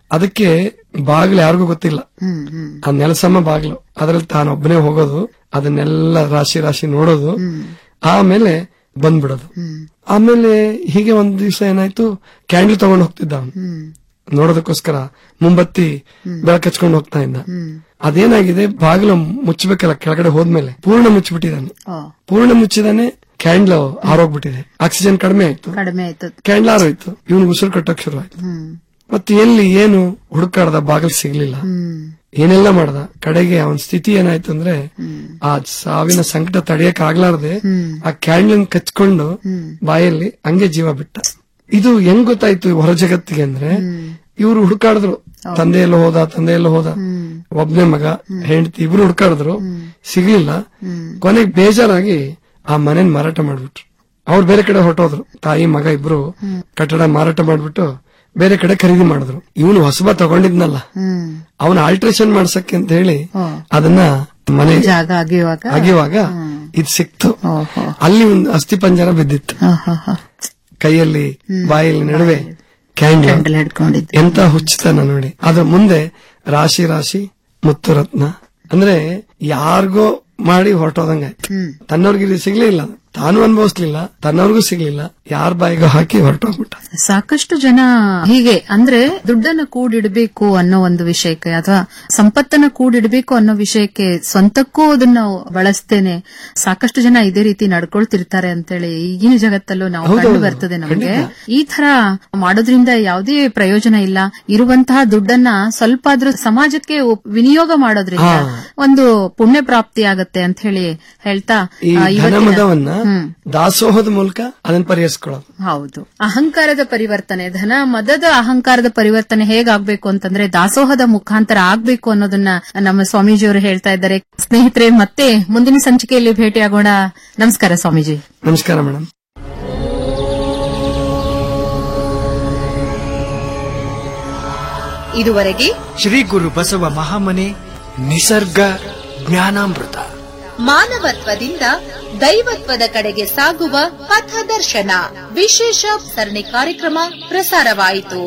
ಅದಕ್ಕೆ ಬಾಗಿಲು ಯಾರಿಗೂ ಗೊತ್ತಿಲ್ಲ ಹ್ಮ್ ಹ್ಮ್ ಆ ನೆಲಸಮ ಬಾಗಿಲು ಅದ್ರಲ್ಲಿ ತಾನೊಬ್ಬನೇ ಹೋಗೋದು ಅದನ್ನೆಲ್ಲ ರಾಶಿ ರಾಶಿ ನೋಡೋದು ಆಮೇಲೆ ಬಂದ್ಬಿಡೋದು ಆಮೇಲೆ ಹೀಗೆ ಒಂದ್ ದಿವಸ ಏನಾಯ್ತು ಕ್ಯಾಂಡಲ್ ತಗೊಂಡ್ ಹೋಗ್ತಿದ್ದ ಅವನು ನೋಡೋದಕ್ಕೋಸ್ಕರ ಮುಂಬತ್ತಿ ಬೆಳಕು ಹಚ್ಕೊಂಡು ಹೋಗ್ತಾ ಇದ್ದ ಅದೇನಾಗಿದೆ ಬಾಗಿಲು ಮುಚ್ಚಬೇಕಲ್ಲ ಕೆಳಗಡೆ ಹೋದ್ಮೇಲೆ ಪೂರ್ಣ ಮುಚ್ಚಿಬಿಟ್ಟಿದ್ದಾನೆ ಪೂರ್ಣ ಮುಚ್ಚಿದಾನೆ ಕ್ಯಾಂಡ್ಲ್ ಆರೋಗ್ಬಿಟ್ಟಿದೆ ಆಕ್ಸಿಜನ್ ಕಡಿಮೆ ಆಯ್ತು ಕಡಿಮೆ ಆಯ್ತು ಕ್ಯಾಂಡ್ಲ್ ಆರೋಯ್ತು ಇವನು ಉಸಿರು ಕಟ್ಟಕ್ ಶುರು ಆಯ್ತು ಹ್ಮ್ ಮತ್ತೆ ಎಲ್ಲಿ ಏನು ಹುಡುಕಾಡ್ದ ಬಾಗಿಲು ಸಿಗ್ಲಿಲ್ಲ ಏನೆಲ್ಲ ಮಾಡ್ದ ಕಡೆಗೆ ಅವನ ಸ್ಥಿತಿ ಏನಾಯ್ತು ಅಂದ್ರೆ ಆ ಸಾವಿನ ಸಂಕಟ ತಡೆಯಕ್ ಆಗ್ಲಾರ್ದೆ ಆ ಕ್ಯಾಂಡ್ಲನ್ ಕಚ್ಕೊಂಡು ಬಾಯಲ್ಲಿ ಹಂಗೆ ಜೀವ ಬಿಟ್ಟ ಇದು ಹೆಂಗ್ ಗೊತ್ತಾಯ್ತು ಹೊರ ಜಗತ್ತಿಗೆ ಅಂದ್ರೆ ಇವರು ಹುಡುಕಾಡಿದ್ರು ತಂದೆ ಎಲ್ಲ ಹೋದ ತಂದೆ ಎಲ್ಲ ಹೋದ ಒಬ್ನೇ ಮಗ ಹೆಂಡತಿ ಇಬ್ರು ಹುಡುಕಾಡಿದ್ರು ಸಿಗ್ಲಿಲ್ಲ ಕೊನೆಗೆ ಬೇಜಾರಾಗಿ ಆ ಮನೇನ್ ಮಾರಾಟ ಮಾಡ್ಬಿಟ್ರು ಅವ್ರು ಬೇರೆ ಕಡೆ ಹೊರಟೋದ್ರು ತಾಯಿ ಮಗ ಇಬ್ರು ಕಟ್ಟಡ ಮಾರಾಟ ಮಾಡ್ಬಿಟ್ಟು ಬೇರೆ ಕಡೆ ಖರೀದಿ ಮಾಡಿದ್ರು ಇವನು ಹೊಸಬ ತಗೊಂಡಿದ್ನಲ್ಲ ಹ್ಮ್ ಅವನ ಆಲ್ಟ್ರೇಷನ್ ಮಾಡ್ಸಕ್ಕೆ ಅಂತ ಹೇಳಿ ಅದನ್ನ ಮನೆ ಜಾಗ ಅಗಿಯುವಾಗ ಅಗಿಯುವಾಗ ಇದು ಸಿಕ್ತು ಅಲ್ಲಿ ಒಂದು ಅಸ್ಥಿ ಪಂಜರ ಬಿದ್ದಿತ್ತು ಕೈಯಲ್ಲಿ ಬಾಯಲ್ಲಿ ನಡುವೆ ಕ್ಯಾಂಡಲ್ ಹಿಡ್ಕೊಂಡಿದ್ದು ಎಂತ ಹುಚ್ಚತನ ನೋಡಿ ಅದ್ರ ಮುಂದೆ ರಾಶಿ ರಾಶಿ ಮುತ್ತು ರತ್ನ ಅಂದ್ರೆ ಯಾರಿಗೋ ಮಾಡಿ ಹೊರಟೋದಂಗಾಯ್ತು ತನ್ನವ್ರಿಗೆ ಇದು ಸಿಗ್ಲಿಲ್ಲ ತಾನು ಅನುಭವಿಸ್ಲಿಲ್ಲ ತನ್ನವ್ರಿಗೂ ಸಿಗ್ಲಿಲ್ಲ ಯಾರ ಬಾಯಿಗೂ ಹಾಕಿ ಹೊರಟೋಗ್ಬಿಟ್ಟ ಸಾಕಷ್ಟು ಜನ ಹೀಗೆ ಅಂದ್ರೆ ದುಡ್ಡನ್ನ ಕೂಡಿಡ್ಬೇಕು ಅನ್ನೋ ಒಂದು ವಿಷಯಕ್ಕೆ ಅಥವಾ ಸಂಪತ್ತನ್ನ ಕೂಡಿಡ್ಬೇಕು ಅನ್ನೋ ವಿಷಯಕ್ಕೆ ಸ್ವಂತಕ್ಕೂ ಅದನ್ನ ಬಳಸ್ತೇನೆ ಸಾಕಷ್ಟು ಜನ ಇದೇ ರೀತಿ ನಡ್ಕೊಳ್ತಿರ್ತಾರೆ ಅಂತೇಳಿ ಈಗಿನ ಜಗತ್ತಲ್ಲೂ ನಾವು ಹೌದು, ಕಂಡು ಹೌದು. ಬರ್ತದೆ ನಮಗೆ ಖಂಡಿತ. ಈ ತರ ಮಾಡೋದ್ರಿಂದ ಯಾವುದೇ ಪ್ರಯೋಜನ ಇಲ್ಲ ಇರುವಂತಹ ದುಡ್ಡನ್ನ ಸ್ವಲ್ಪ ಆದ್ರೂ ಸಮಾಜಕ್ಕೆ ಉಪ್- ವಿನಿಯೋಗ ಮಾಡೋದ್ರಿಂದ ಹಾ. ಒಂದು ಪುಣ್ಯ ಪ್ರಾಪ್ತಿ ಆಗತ್ತೆ ಅಂತ ಹೇಳಿ ಹೇಳ್ತಾ ಈ ಆ, ಇವತ್ತಿನ- ಧನಮದವನ್ನ ಹ್ಮ್. ದಾಸೋಹದ ಮೂಲಕ ಅದನ್ನ ಪರಿಹರಿಸ್ಕೊಳ್ಳೋದು ಹೌದು ಅಹಂಕಾರದ ಪರಿವರ್ತನೆ ಧನ ಮದದ ಅಹಂಕಾರದ ಪರಿವರ್ತನೆ ಹೇಗಾಗ್ಬೇಕು ಅಂತಂದ್ರೆ ದಾಸೋಹದ ಮುಖಾಂತರ ಆಗ್ಬೇಕು ಅನ್ನೋದನ್ನ ನಮ್ಮ ಸ್ವಾಮೀಜಿಯವರು ಹೇಳ್ತಾ ಇದ್ದಾರೆ ಸ್ನೇಹಿತರೆ ಮತ್ತೆ ಮುಂದಿನ ಸಂಚಿಕೆಯಲ್ಲಿ ಭೇಟಿಯಾಗೋಣ ನಮಸ್ಕಾರ ಸ್ವಾಮೀಜಿ ನಮಸ್ಕಾರ ಮೇಡಮ್ ಇದುವರೆಗೆ ಶ್ರೀ ಗುರು ಬಸವ ಮಹಾಮನೆ ನಿಸರ್ಗ ಜ್ಞಾನಾಮೃತ ಮಾನವತ್ವದಿಂದ ದೈವತ್ವದ ಕಡೆಗೆ ಸಾಗುವ ಪಥದರ್ಶನ ವಿಶೇಷ ಸರಣಿ ಕಾರ್ಯಕ್ರಮ ಪ್ರಸಾರವಾಯಿತು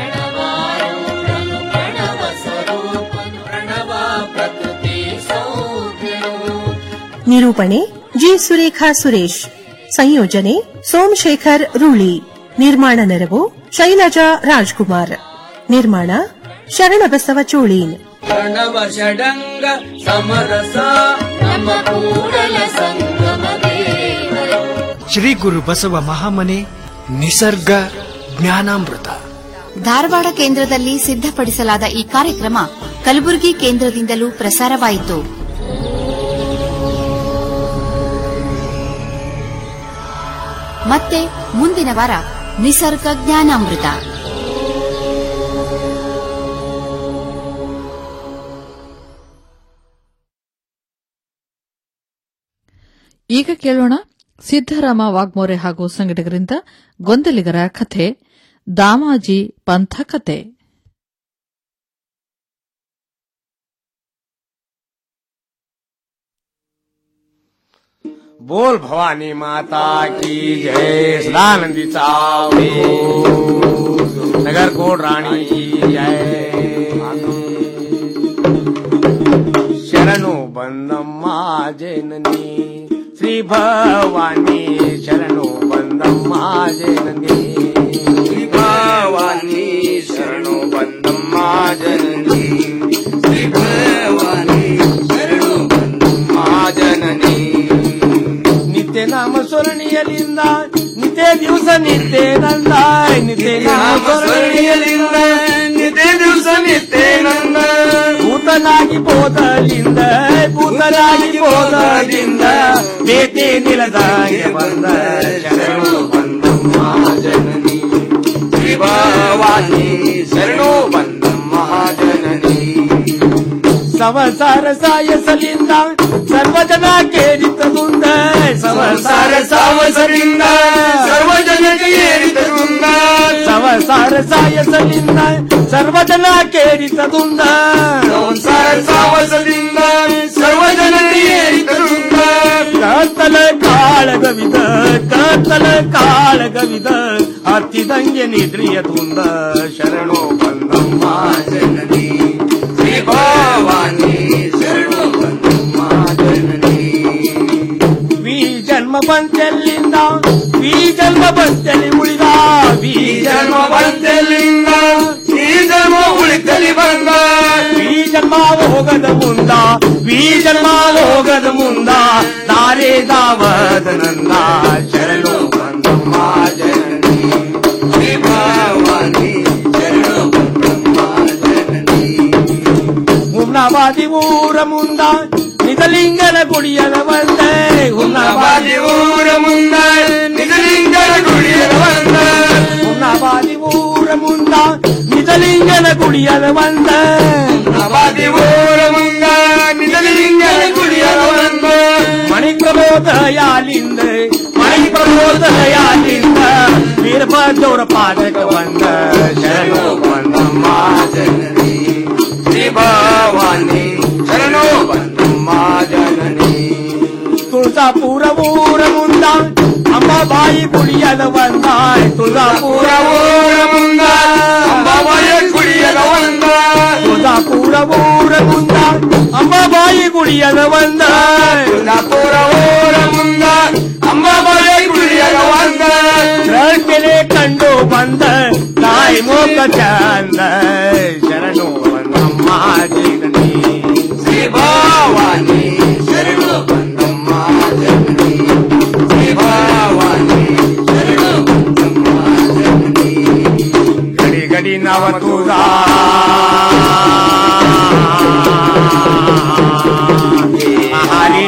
ನಿರೂಪಣೆ ಜಿ ಸುರೇಖಾ ಸುರೇಶ್ ಸಂಯೋಜನೆ ಸೋಮಶೇಖರ್ ರೂಳಿ ನಿರ್ಮಾಣ ನೆರವು ಶೈಲಜಾ ರಾಜ್ಕುಮಾರ್ ನಿರ್ಮಾಣ ಶರಣಬಸವ ಚೋಳೀನ್ ಪ್ರಣವ ಷಡಂಗ ಸಮರಸ ನಮ್ಮ ಕೂಡಲ ಸಂಗಮ ದೇವರ ಶ್ರೀ ಗುರು ಬಸವ ಮಹಾಮನೆ ನಿಸರ್ಗ ಜ್ಞಾನಾಮೃತ ಧಾರವಾಡ ಕೇಂದ್ರದಲ್ಲಿ ಸಿದ್ಧಪಡಿಸಲಾದ ಈ ಕಾರ್ಯಕ್ರಮ ಕಲಬುರಗಿ ಕೇಂದ್ರದಿಂದಲೂ ಪ್ರಸಾರವಾಯಿತು ಮತ್ತೆ ಮುಂದಿನ ವಾರ ನಿಸರ್ಗ ಜ್ಞಾನಾಮೃತ ಈಗ ಕೇಳೋಣ ಸಿದ್ದರಾಮ ವಾಗ್ಮೋರೆ ಹಾಗೂ ಸಂಘಟಕರಿಂದ ಗೊಂದಲಿಗರ ಕಥೆ ದಾಮಾಜಿ ಪಂಥ ಕಥೆ बोल भवानी माता की जय सदानंदी चावे नगर कोट रानी की जय शरणो बंदम्मा जननी श्री भवानी शरणो बंदम्मा जननी श्री भवानी शरणो बंदम्मा जननी श्री भवानी शरणो बंदम्मा जननी ನಿತ್ಯ ನಾಮ ಸ್ಮರಣೀಯಲಿಂದ ನಿತ್ಯ ದಿವಸ ನಿತ್ಯ ನಂದ ನಿತ್ಯ ನಾಮ ಸ್ಮರಣೀಯಲಿಂದ ನಿತ್ಯ ದಿವಸ ನಿತ್ಯ ನಂದ ಭೂತನಾಗಿ ಬೋಧಲಿಂದ ಭೂತನಾಗಿ ಬೋಧಲಿಂದ ಬೇಟೆ ನಿಲದಾಗೆ ಬಂದ ಶರಣು ಬಂದಮ್ಮ ಜನನಿ ತ್ರಿಭವಾನಿ ಶರಣು ಬಂದಮ್ಮ ಜನನಿ ಸಂಸಾರ ಸಾಯಸಲಿಂದ ಸರ್ವಜನ ಕೇರಿತದುಂದ ಸಂಸಾರ ಸಾವಸಲಿಂದ ಸರ್ವಜನಕ್ಕೆ ಏರಿತದುಂದ ಸಂಸಾರ ಸಾಯಸಲಿಂದ ಸರ್ವಜನ ಕೇರಿತದುಂದ ಸಂಸಾರ ಸಾವಸಲಿಂದ ಸರ್ವಜನಕ್ಕೆ ಏರಿತದುಂದ ಕತ್ತಲ ಕಾಳಗವಿದ ಕತ್ತಲ ಕಾಳಗವಿದ ಹತ್ತಿದಂಗೆ ನಿದ್ರಿಯ ತುಂದ ಶರಣೋ ಬಂದಮ್ಮ ಜನನಿ ಶ್ರೀ ಭವಾನಿ ಶರಣು ಬಂದಮ್ಮ ಜನನಿ ವಿ ಜನ್ಮ ಬಂತೆಲ್ಲಿಂದ ವಿ ಜನ್ಮ ಬಂತೆಲ್ಲಿ ಉಳಿದ ವಿ ಜನ್ಮ ಬಂತೆಲ್ಲಿಂದ ಈ ಜನ್ಮ ಉಳಿತಲಿ ಬಂದ ವಿ ಜನ್ಮ ಹೋಗದ ಮುಂದ ವಿ ಜನ್ಮ ಹೋಗದ ಮುಂದ ದಾರಿ ದಾವದ ನಂದ ಶರಣು ಬಂದಮ್ಮ ಜನನಿ ಶ್ರೀ ಭವಾನಿ ಶರಣು ಬಂದಮ್ಮ ಜನನಿ ಹುಮ್ನಾಬಾದಿ ಊರ ಮುಂದ ನಿಜಲಿಂಗನ ಗುಡಿಯದ ಬಂದೆ ಹುಮ್ನಾಬಾದಿ ಊರ ಮುಂದ ನಿಜಲಿಂಗನ ಗುಡಿಯದ ಬಂದ ಹುಮ್ನಾಬಾದಿ ಊರ ಮುಂದ ನಿಜಲಿಂಗನ ಗುಡಿಯದ ಬಂದ ಹುಮ್ನಾಬಾದಿ ಊರ ಮುಂದ ನಿಜಲಿಂಗನ ಗುಡಿಯದ ಬಂದ ಮಣಿಕಬೋದಯಾಲಿಂದ ಮಣಿಕಬೋದಯಾಲಿಂದ ವೀರಭದ್ರವರ ಪಾದಕ ಬಂದ ಶರಣು ಬಂದಮ್ಮ ಜನನಿ ಶ್ರೀ ಭವಾನಿ ಶರಣು ಬಂದಮ್ಮ ಜನನಿ ತುಳಸಾಪುರ ಊರ ಮುಂದ ಅಂಬಾಬಾಯಿ ಗುಡಿಯದ ಬಂದ ತುಳಸಾಪುರ ಊರ ಮುಂದ ಅಂಬಾಬಾಯಿ ಗುಡಿಯದ ಬಂದ ತುಳಸಾಪುರ ಊರ ಮುಂದ ಅಂಬಾಬಾಯಿ ಗುಡಿಯದ ಬಂದ ತುಳಸಾಪುರ ಊರ ಮುಂದ ಅಂಬಾಬಾಯಿ ಗುಡಿಯದ ಬಂದ ಬೆಲೆ ಕಂಡು ಬಂದ ತಾಯಿ ಮೋಕ ಚಂದ ಶರಣು ನಮ್ಮ ಜನನಿ ಶ್ರೀ ಭವಾನಿ ಶರಣು ಬಂದಮ್ಮ ಜನನಿ ಶ್ರೀ ಭವಾನಿ ಶರಣು ಬಂದಮ್ಮ ಜನನಿ ಗಡಿ ಗಡಿ ನವತುದ ಹರಿ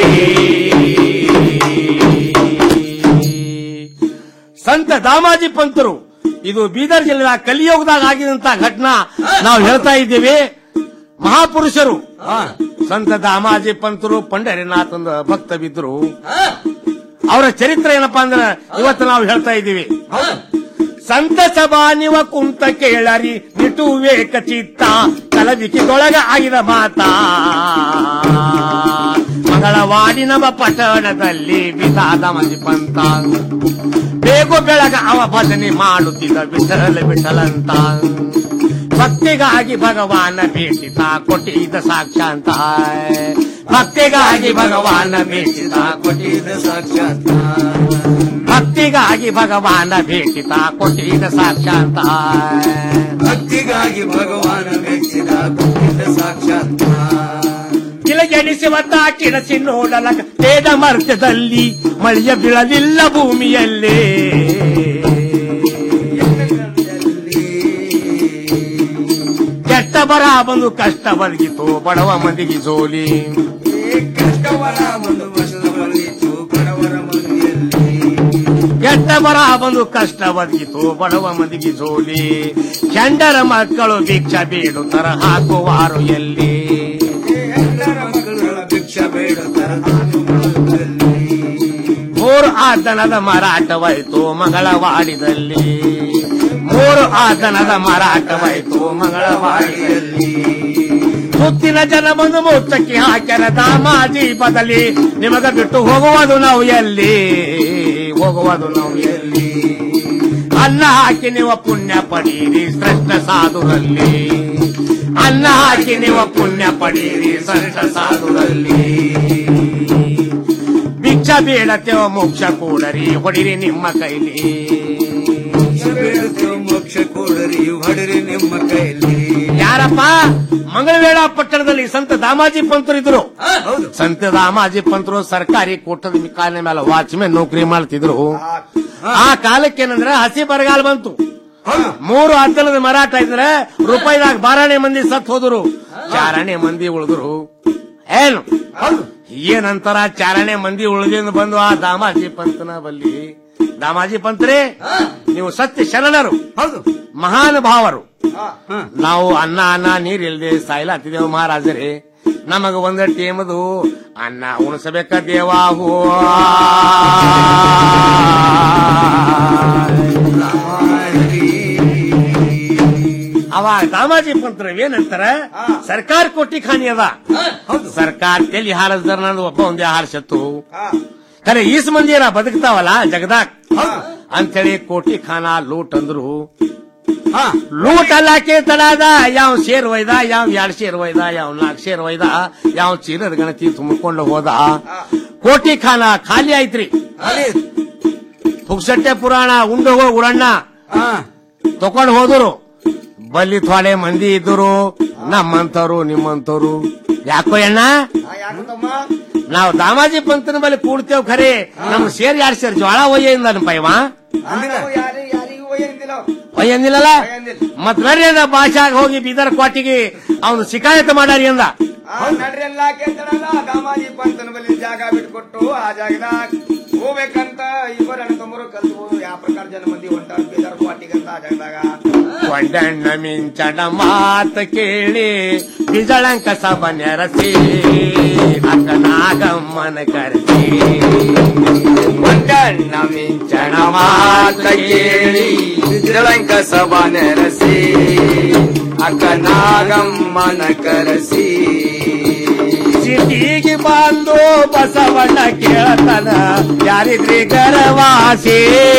ಸಂತ ದಾಮಾಜಿ ಪಂತರು ಇದು ಬೀದರ್ ಜಿಲ್ಲೆಯ ಕಲಿಯುಗದಾಗ ಆಗಿದಂತ ಘಟನಾ ನಾವು ಹೇಳ್ತಾ ಇದ್ದೇವೆ ಮಹಾಪುರುಷರು ಸಂತ ದಾಮಾಜಿ ಪಂತರು ಪಂಡರಿನಾಥಂದ ಭಕ್ತ ಬಿದ್ರು ಅವರ ಚರಿತ್ರೆ ಏನಪ್ಪಾ ಅಂದ್ರೆ ಇವತ್ತು ನಾವು ಹೇಳ್ತಾ ಇದ್ದೀವಿ ಸಂತ ಸಭಾ ನಿವ ಕುಂತ ಕೇಳರಿ ನಿಟು ವೇಕ ಚಿತ್ತ ಕಲವಿಕಿದೊಳಗ ಆಗಿದ ಮಾತಾ ಮಂಗಳವಾಡಿನವ ಪಟ್ಟಣದಲ್ಲಿ ವಿಧಾದ ಮಂದಿ ಪಂತ ಬೇಗು ಬೆಳಗ ಅವ ಭಜನೆ ಮಾಡುತ್ತಿದ್ದ ವಿಠಲ ವಿಠಲಂತ ಭಕ್ತಿಗಾಗಿ ಭಗವಾನ ಭೇಟಿತ ಕೊಟ್ಟಿದ್ದ ಸಾಕ್ಷಾಂತ ಭಕ್ತಿಗಾಗಿ ಭಗವಾನ ಭೇಟಿತ ಕೊಟ್ಟಿದ ಸಾಕ್ಷಾತ್ ಭಕ್ತಿಗಾಗಿ ಭಗವಾನ ಭೇಟಿತ ಕೊಟ್ಟಿದ್ದ ಸಾಕ್ಷಾಂತ ಭಕ್ತಿಗಾಗಿ ಭಗವಾನ ಮೆಚ್ಚಿದ ಕೊಟ್ಟಿದ ಸಾಕ್ಷಾತ್ ಗಿಲಗೆಡಿಸುವ ತಾಕಿರಸಿ ನೋಡಲಕ ವೇದ ಮರ್ತ್ಯದಲ್ಲಿ ಮಳೆಯ ಬೀಳಲಿಲ್ಲ ಭೂಮಿಯಲ್ಲೇ ಕೆಟ್ಟ ಬರ ಬಂದು ಕಷ್ಟ ಬದುಕಿತು ಬಡವ ಮಂದಿಗೆ ಜೋಲಿ ಕಷ್ಟವರ ಒಂದು ವರ್ಷದ ಬಂದಿತ್ತು ಬಡವರ ಮಂದಿಯಲ್ಲಿ ಕೆಟ್ಟ ಬರ ಬಂದು ಕಷ್ಟ ಬದುಕಿತು ಬಡವ ಮಂದಿಗೆ ಜೋಲಿ ಚಂಡರ ಮಕ್ಕಳು ಭಿಕ್ಷ ಬೇಡುತ್ತರ ಹಾಕುವಾರು ಎಲ್ಲಿ ಎಲ್ಲರ ಮಕ್ಕಳ ಭಿಕ್ಷ ಬೇಡುತ್ತರ ಮೂರು ಆದನದ ಮಾರಾಟವಾಯಿತು ಮಂಗಳವಾಡಿದಲ್ಲಿ ಮೂರು ಆದನದ ಮಾರಾಟವಾಯಿತು ಮಂಗಳವಾಡಿಯಲ್ಲಿ ಸುತ್ತಿನ ಜನ ಬಂದು ಮುಚ್ಚಕ್ಕೆ ಹಾಕ್ಯಾರ ದಾಮಾಜಿ ಬದಲಿ ನಿಮಗ ಬಿಟ್ಟು ಹೋಗುವುದು ನಾವು ಎಲ್ಲಿ ಹೋಗುವುದು ನಾವು ಎಲ್ಲಿ ಅನ್ನ ಹಾಕಿ ನೀವು ಪುಣ್ಯ ಪಡೀರಿ ಶ್ರೇಷ್ಠ ಸಾಧುರಲ್ಲಿ ಅನ್ನ ಹಾಕಿ ನೀವು ಪುಣ್ಯ ಪಡೀರಿ ಶ್ರೇಷ್ಠ ಸಾಧುರಲ್ಲಿ ಭಿಕ್ಷ ಬೇಡತೆವ ಮೋಕ್ಷ ಕೂಡರಿ ಹೊಡಿರಿ ನಿಮ್ಮ ಕೈಲಿ ಬೇಡುತ್ತೇವೆ ಮೋಕ್ಷ ಕೊಡರಿ ಹೊಡರಿ ನಿಮ್ಮ ಕೈಲಿ ಯಾರಪ್ಪ ಮಂಗಳವೇಳ ಪಟ್ಟಣದಲ್ಲಿ ಸಂತ ದಾಮಾಜಿ ಪಂತರು ಇದ್ರು ಸಂತ ದಾಮಾಜಿ ಪಂತರು ಸರ್ಕಾರಿ ಕೋಟದ ಕಾಲಿನ ಮೇಲೆ ವಾಚ್ಮೆನ್ ನೌಕರಿ ಮಾಡ್ತಿದ್ರು ಆ ಕಾಲಕ್ಕೆ ಏನಂದ್ರೆ ಹಸಿ ಬರಗಾಲ ಬಂತು ಮೂರು ಹತ್ತಲದ ಮರಾಠ ಇದ್ರೆ ರೂಪಾಯಿದಾಗ ಬಾರಾಣೆ ಮಂದಿ ಸತ್ ಹೋದ್ರು ಚಾರಣೆ ಮಂದಿ ಉಳಿದ್ರು ಏನು ಏನಂತಾರ ಚಾರಣೆ ಮಂದಿ ಉಳಿದಿಂದ ಬಂದು ಆ ದಾಮಾಜಿ ಪಂತನ ಬಲ್ಲಿ ದಾಮಾಜಿ ಪಂತ್ರೆ ನೀವು ಸತ್ಯ ಶರಣರು ಹೌದು ಮಹಾನುಭಾವರು ನಾವು ಅನ್ನ ಅನ್ನ ನೀರಿಲ್ದೆ ಸಾಯ್ಲಾತಿದ್ದೇವೆ ಮಹಾರಾಜರೇ ನಮಗ ಒಂದ ಟೇಮದು ಅನ್ನ ಉಣಿಸಬೇಕ ದೇವಾಹು ಅವಾಗ ದಾಮಾಜಿ ಪಂತ್ರ ಏನಂತಾರ ಸರ್ಕಾರ ಕೊಟ್ಟಿ ಖಾನಿ ಅದ ಸರ್ಕಾರ ತೆಲಿ ಹಾರಿಸ್ದಾರ ನಂದು ಒಬ್ಬ ಒಂದೇ ಹಾರಿಸತ್ತು ಖರೆ ಈಸ್ ಮಂದಿ ಏನ ಬದುಕ್ತಾವಲ್ಲ ಜಗದಾಕ್ ಅಂತೇಳಿ ಕೋಟಿ ಖಾನ ಲೂಟ್ ಅಂದ್ರು ಲೂಟ್ ಅಲ್ಲಾಕೆ ತಡಾದ ಯಾವ ಶೇರ್ ಒಯ್ದ ಯಾವ ಎರಡ್ ಶೇರ್ ಒಯ್ದ ಯಾವ ನಾಲ್ಕು ಶೇರ್ ಒಯ್ದ ಯಾವ ಚೀಲದ ಗಣತಿ ತುಂಬಿಕೊಂಡು ಹೋದ ಕೋಟಿ ಖಾನ ಖಾಲಿ ಆಯ್ತ್ರಿ ಪುಕ್ಸಟ್ಟೆ ಪುರಾಣ ಉಂಡು ಹೋಗ್ ಉಡಣ್ಣ ತಕೊಂಡ್ ಹೋದ್ರು ಬಲ್ಲಿ ಥೋಡೆ ಮಂದಿ ಇದ್ದರು ನಮ್ಮಂತವ್ರು ನಿಮ್ಮಂತವ್ರು ಯಾಕೋ ಅಣ್ಣ ನಾವು ದಾಮಾಜಿ ಪಂತನ ಬಲ್ಲಿ ಕೂಡ್ತೇವ್ ಖರೆ ನಮ್ ಸೇರ್ ಯಾರು ಸೇರ್ ಜ್ವಾಳ ಒಯ್ಯಿಂದ ಪೈವ ಒಯ್ಯಂದಿಲ್ಲಲ್ಲ ಮತ್ ನಡ್ರಿ ಅಂದ ಭಾಷಾಗ ಹೋಗಿ ಬೀದರ್ ಕ್ವಾಟಿಗೆ ಅವನು ಶಿಕಾಯತ್ ಮಾಡಾರಿ ಅಂದ ನಡ್ರಿ ಎಲ್ಲ ಕೇಳ್ತಾರಲ್ಲ ದಾಮಾಜಿ ಪಂತನ ಬಲ್ಲಿ ಜಾಗ ಬಿಟ್ಕೊಟ್ಟು ಆ ಜಾಗದಾಗ ಹೋಗ್ಬೇಕಂತ ಇಬ್ಬರು ಅಣ್ಣ ತಮ್ಮರು ಕಲ್ತು ಯಾವ ಪ್ರಕಾರ ಜನ ಮಂದಿ ಹೊಂಟಾರ ಬೇಜಾರ್ ಕ್ವಾಟಿಗಂತ ಆ ಜಾಗದಾಗ ಕೊಂಡಣ್ಣ ಮಿಂಚಣ ಮಾತ ಕೇಳಿ ಬಿಜಳಂಕ ಸಭ ನೆರಸಿ ಅಕ್ಕನಾಗಮ್ಮನ ಕರೆಸಿ ಕೊಂಡಣ್ಣ ಮಿಂಚಣ ಮಾತ ಕೇಳಿ ಬಿಜಳಂಕ ಸಭಾ ನೆರಸಿ ಅಕ್ಕ ನಾಗಮ್ಮನ ಕರೆಸಿ ಸಿಟಿಗೆ ಬಂದು ಬಸವಣ್ಣ ಕೇಳತನ ಯಾರಿದ್ರಿ ಗರವಾಸಿ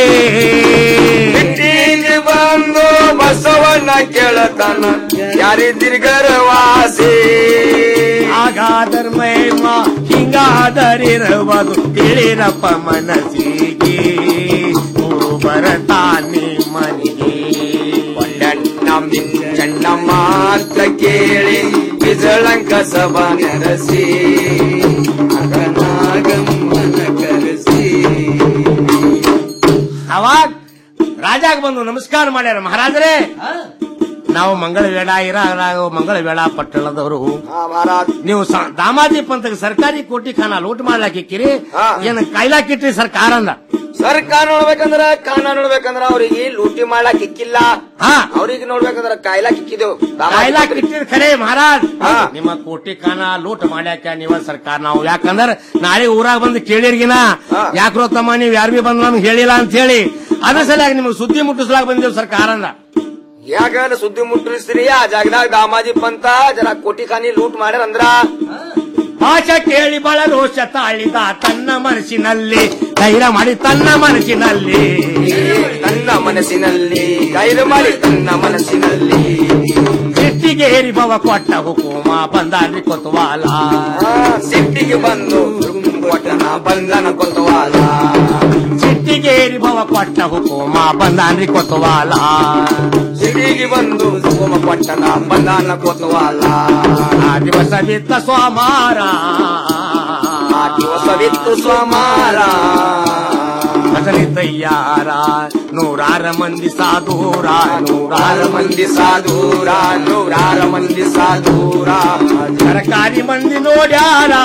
ಸಿಟಿಗೆ ಬಂದು ಬಸವಣ್ಣ ಕೇಳತನ ಯಾರಿದ್ದಿರಿ ಗರವಾಸಿ ಹಾಗಾದರ್ ಮೈಮ ಹಿಂಗಾದರಿರುವುದು ತಿಳಿರಪ್ಪ ಮನಸ್ಸಿಗೆ ಗುರು ಬರತಾನೆ ಮನೆಗೆ ಕೊಂಡಣ್ಣ ಮಿಂಚಣ್ಣ ಮಾತ ಕೇಳಿ ಬಿಜಳಂಕ ಸಭಾ ನೆರಸಿ ಅಕ್ಕ ನಾಗಮ್ಮನ ಕರೆಸಿ ಅವಾಗ ರಾಜಾಗ ಬಂದು ನಮಸ್ಕಾರ ಮಾಡ್ಯಾರ ಮಹಾರಾಜರೇ ನಾವು ಮಂಗಳ ವೇಳ ಇರ ನಾವು ಮಂಗಳ ವೇಳ ಪಟ್ಟಣದವರು ನೀವು ಸ- ದಾಮಾಜಿ ಪಂಥಕ್ಕೆ ಸರ್ಕಾರಿ ಕೋಟಿ ಖಾನ ಲೂಟ್ ಮಾಡ್ಲಾಕಿಕ್ಕಿರಿ ಏನ್ ಕಾಯ್ಲಾಕಿಟ್ರಿ ಸರ್ಕಾರ ಅಂದ ಸರ್ಕಾರ ನೋಡ್ಬೇಕಂದ್ರ ಕಾನ ನೋಡ್ಬೇಕಂದ್ರ ಅವ್ರಿಗೆ ಲೂಟಿ ಮಾಡ್ಲಾಕ್ ಇಕ್ಕಿಲ್ಲ ಅವ್ರಿಗೆ ನೋಡ್ಬೇಕಂದ್ರ ಕಾಯ್ಲಾಕ್ ಇಕ್ಕಿದೆವು ಕಾಯ್ಲಾಕಿಟ್ಟಿರ್ ಖರೆ ಮಹಾರಾಜ್ ನಿಮ್ಮ ಕೋಟಿ ಖಾನ ಲೂಟ್ ಮಾಡ್ಯಾಕ ನೀವ ಸರ್ಕಾರ ನಾವು ಯಾಕಂದ್ರ ನಾಳೆ ಊರಾಗ ಬಂದು ಕೇಳಿರ್ಗಿನ ಯಾಕ್ರೋ ತಮ್ಮ ನೀವ್ ಯಾರು ಬಿ ಬಂದು ನಮ್ಗೆ ಹೇಳಿಲ್ಲ ಅಂತ ಹೇಳಿ ಅದ್ರ ಸಲುವಾಗಿ ನಿಮ್ಗೆ ಸುದ್ದಿ ಮುಟ್ಟಿಸ್ಲಾಕ ಬಂದೇವ್ ಸರ್ಕಾರ ಅಂದ ಯಾಕಂದ್ರ ಸುದ್ದಿ ಮುಟ್ಟಿಸ್ತೀರಿ ಆ ಜಾಗದಾಗ ದಾಮಾಜಿ ಪಂತ ಜರ ಕೋಟಿ ಖಾನಿ ಲೂಟ್ ಮಾಡ್ಯಾರ ಅಂದ್ರ ಭಾಷೆ ಕೇಳಿ ಬಹಳ ರೋಷ ತಾಳಿದ ತನ್ನ ಮನಸ್ಸಿನಲ್ಲಿ ಧೈರ್ಯ ಮಾಡಿ ತನ್ನ ಮನಸ್ಸಿನಲ್ಲಿ ತನ್ನ ಮನಸ್ಸಿನಲ್ಲಿ ಗೈರು ಮಾಡಿ ತನ್ನ ಮನಸ್ಸಿನಲ್ಲಿ ಸಿಟ್ಟಿಗೆ ಏರಿ ಭವ ಕೊಟ್ಟ ಹುಕುಮ ಬಂದಾರಿ ಕೊತ್ವಾಲ ಸಿಟ್ಟಿಗೆ ಬಂದು ಕೊಟ್ಟನ ಬಂಧನ ಕೊತ್ತವಾಲ ಸಿಟ್ಟಿಗೆ ಏರಿ ಭವ ಕೊಟ್ಟ ಹುಕುಮ ಬಂದಾರಿ ಕೊತ್ವಾಲ ಸಿಟ್ಟಿಗೆ ಬಂದು ಸುಗಮ ಕೊಟ್ಟನ ಬಂಧನ ಕೊತ್ತವಾಲ ಆ ದಿವಸ ಬಿತ್ತ ಸೋಮಾರ ಆ ದಿವಸವಿತ್ತು ಸೋಮಾರ ಭಜನೆ ತಯ್ಯಾರ ನೂರಾರ ಮಂದಿ ಸಾಧೂರ ನೂರಾರ ಮಂದಿ ಸಾಧೂರ ನೂರಾರ ಮಂದಿ ಸಾಧೂರ ಸರ್ಕಾರಿ ಮಂದಿ ನೋಡ್ಯಾರ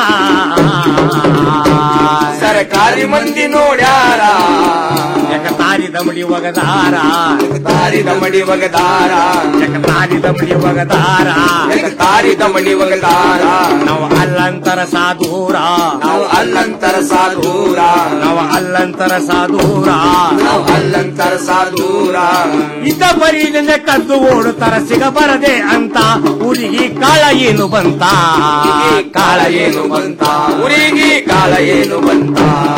ಸರ್ಕಾರಿ ಮಂದಿ ನೋಡ್ಯಾರ ತಾರಿ ದಮಡಿ ಒಗದಾರ ತಾರಿ ದಮಡಿ ಒಗದಾರ ತಾರಿ ದಮಡಿ ಒಗದಾರ ತಾರಿ ದಮಡಿ ಒಗದಾರ ನಾವು ಅಲ್ಲಂತರ ಸಾಧೂರ ನಾವು ಅಲ್ಲಂತರ ಸಾಧೂರ ನಾವು ಅಲ್ಲಂತರ ಸಾಧೂರ ನಾವು ಅಲ್ಲಂತರ ಸಾಧೂರ ಇದ್ದ ಬರೀದಿಂದ ಕದ್ದು ಓಡುತ್ತರ ಸಿಗಬರದೆ ಅಂತ ಹುಡುಗಿ ಕಾಳ ಏನು ಬಂತ ಕಾಳ ಏನು ಬಂತ ಊರಿಗೆ ಕಾಳ ಏನು ಬಂತ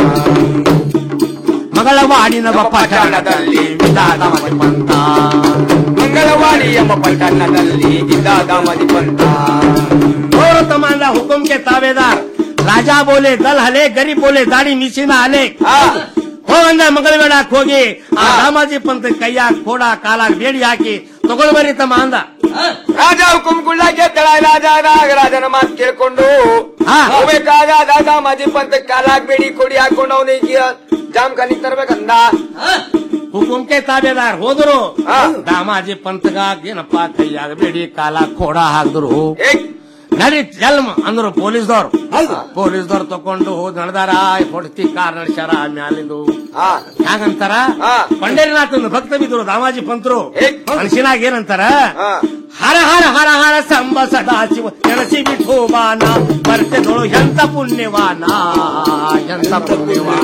ಮಗಳವಾಡಿನ ಪಟ್ಟಣದಲ್ಲಿ ವಿಧಾನ ಬಂತ ಮಂಗಳವಾಡಿ ಎಂಬ ಪಟ್ಟಣದಲ್ಲಿ ಇದ್ದ ಮದಿ ಬಂತ और तमांदा हुकुम के ताबेदार राजा बोले दल हले गरीब बोले दाढ़ी मिशीना हले ಹೋ ಅಂದ ಮಗಳ ಬೇಡಕ್ ಹೋಗಿ ಆ ರಾಮಾಜಿ ಪಂತ ಕೈಯಾಗ ಕೋಡ ಕಾಲಾಗ ಬೇಡಿ ಹಾಕಿ ತಗೊಳ್ ಬರ್ರಿ ತಮ್ಮ ಅಂದ ರಾಜ ಹುಕುಂ ಗುಳ್ಳಾಗೆ ತಳ ರಾಜಾದಾಗ ರಾಜನ ಮಾತು ಕೇಳ್ಕೊಂಡು ಹೋಗ್ಬೇಕಾದ ದಾದಾ ಮಾಜಿ ಪಂತ ಕಾಲಾಗ್ ಬೇಡಿ ಕೊಡಿ ಹಾಕೊಂಡು ಅವನಿಗೆ ಜಾಮ್ ಖಾನಿ ತರ್ಬೇಕಂದ ಹುಕುಂಕೆ ತಾಬೇದಾರ್ ಹೋದ್ರು ದಾಮಾಜಿ ಪಂತಗಾಗ ಏನಪ್ಪ ಕೈಯಾಗ ಬೇಡಿ ಕಾಲಾಗ ಕೋಡ ಹಾಕಿದ್ರು ನಡಿ ಜಲ್ಮ ಅಂದ್ರು ಪೊಲೀಸ್ದವ್ರು ಪೊಲೀಸ್ದವ್ರು ತಕೊಂಡು ನಡೆದಾರ ಹೊಡ್ತಿ ಕಾರ್ ನಡ್ಸ್ಯಾರ ಮ್ಯಾಲಿಂದು ಹ್ಯಾಂಗಂತಾರ ಪಂಡರಿನಾಥನ್ ಭಕ್ತ ಬಿದ್ರು ದಾಮಾಜಿ ಪಂತರು ಮನುಷ್ಯನಾಗ ಏನಂತಾರ ಹರ ಹರ ಹರ ಹರ ಸಂಬ ಸದಾ ಶಿವ ನೆನಸಿ ಬಿಟ್ಟು ಬಾನ ಮರ್ತೆದೊಳು ಎಂತ ಪುಣ್ಯವಾನ ಎಂತ ಪುಣ್ಯವಾನ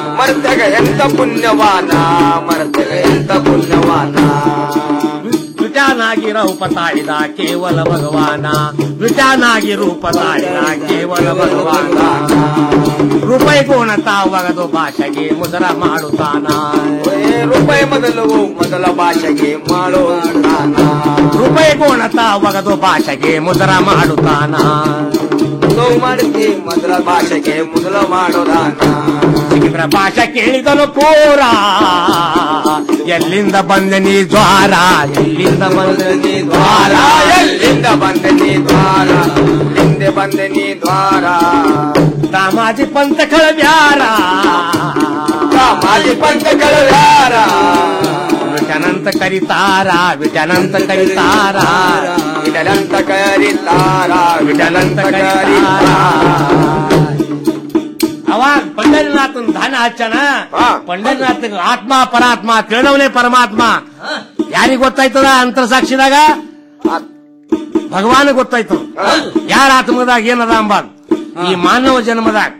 ಮರ್ತಗ ಎಂತ ಪುಣ್ಯವಾನ ಮರ್ತಗ ಎಂತ ಪುಣ್ಯವಾನ ಬಿಟ್ಟ ವಿಟಾನಾಗಿ ರೂಪ ತಾಳಿದ ಕೇವಲ ಭಗವಾನ ವಿಟಾನಾಗಿ ರೂಪ ತಾಳಿದ ಕೇವಲ ಭಗವಾನ ರೂಪಾಯಿ ಗುಣತ ಒಗದು ಭಾಷೆಗೆ ಮುದರ ಮಾಡುತ್ತಾನ ರೂಪಾಯಿ ಮೊದಲು ಮೊದಲ ಭಾಷೆಗೆ ಮಾಡೋ ರೂಪಾಯಿ ಗುಣತ ಒಗದು ಭಾಷೆಗೆ ಮುದರ ಮಾಡುತ್ತಾನ ಮಾಡಿಸಿ ಮೊದಲ ಭಾಷೆಗೆ ಮೊದಲ ಮಾಡೋದಾನ ಸಿಕ್ಕಿದ್ರ ಭಾಷೆ ಕೇಳಿದನು ಪೂರ ಎಲ್ಲಿಂದ ಬಂದೆ ನೀ ದ್ವಾರ ಎಲ್ಲಿಂದ ಬಂದೆ ನೀ ದ್ವಾರ ಎಲ್ಲಿಂದ ಬಂದೆ ನೀ ದ್ವಾರ ಹಿಂದೆ ಬಂದೆ ನೀ ದ್ವಾರ ದಾಮಾಜಿ ಪಂಥ ಕಳವ್ಯಾರ ಮಾಜಿ ಪಂಚಗಳ ಯಾರ ವಿಟನಂತ ಕರಿತಾರ ವಿಟನಂತ ಕರಿತಾರ ವಿಟನಂತ ಕರಿತಾರ ವಿಟನಂತ ಕರಿತಾರ ಅವಾಗ ಪಂಡರಿನಾಥನ್ ದಾನ ಹಚ್ಚಣ ಪಂಡರಿನಾಥ ಆತ್ಮ ಪರಾತ್ಮ ತಿಳಿದವನೇ ಪರಮಾತ್ಮ ಯಾರಿಗ್ ಗೊತ್ತಾಯ್ತದ ಅಂತರ ಸಾಕ್ಷಿದಾಗ ಭಗವಾನ್ ಗೊತ್ತಾಯ್ತು ಯಾರ ಆತ್ಮದಾಗ ಏನದ ಅಂಬಾದ್ ಈ ಮಾನವ ಜನ್ಮದಾಗ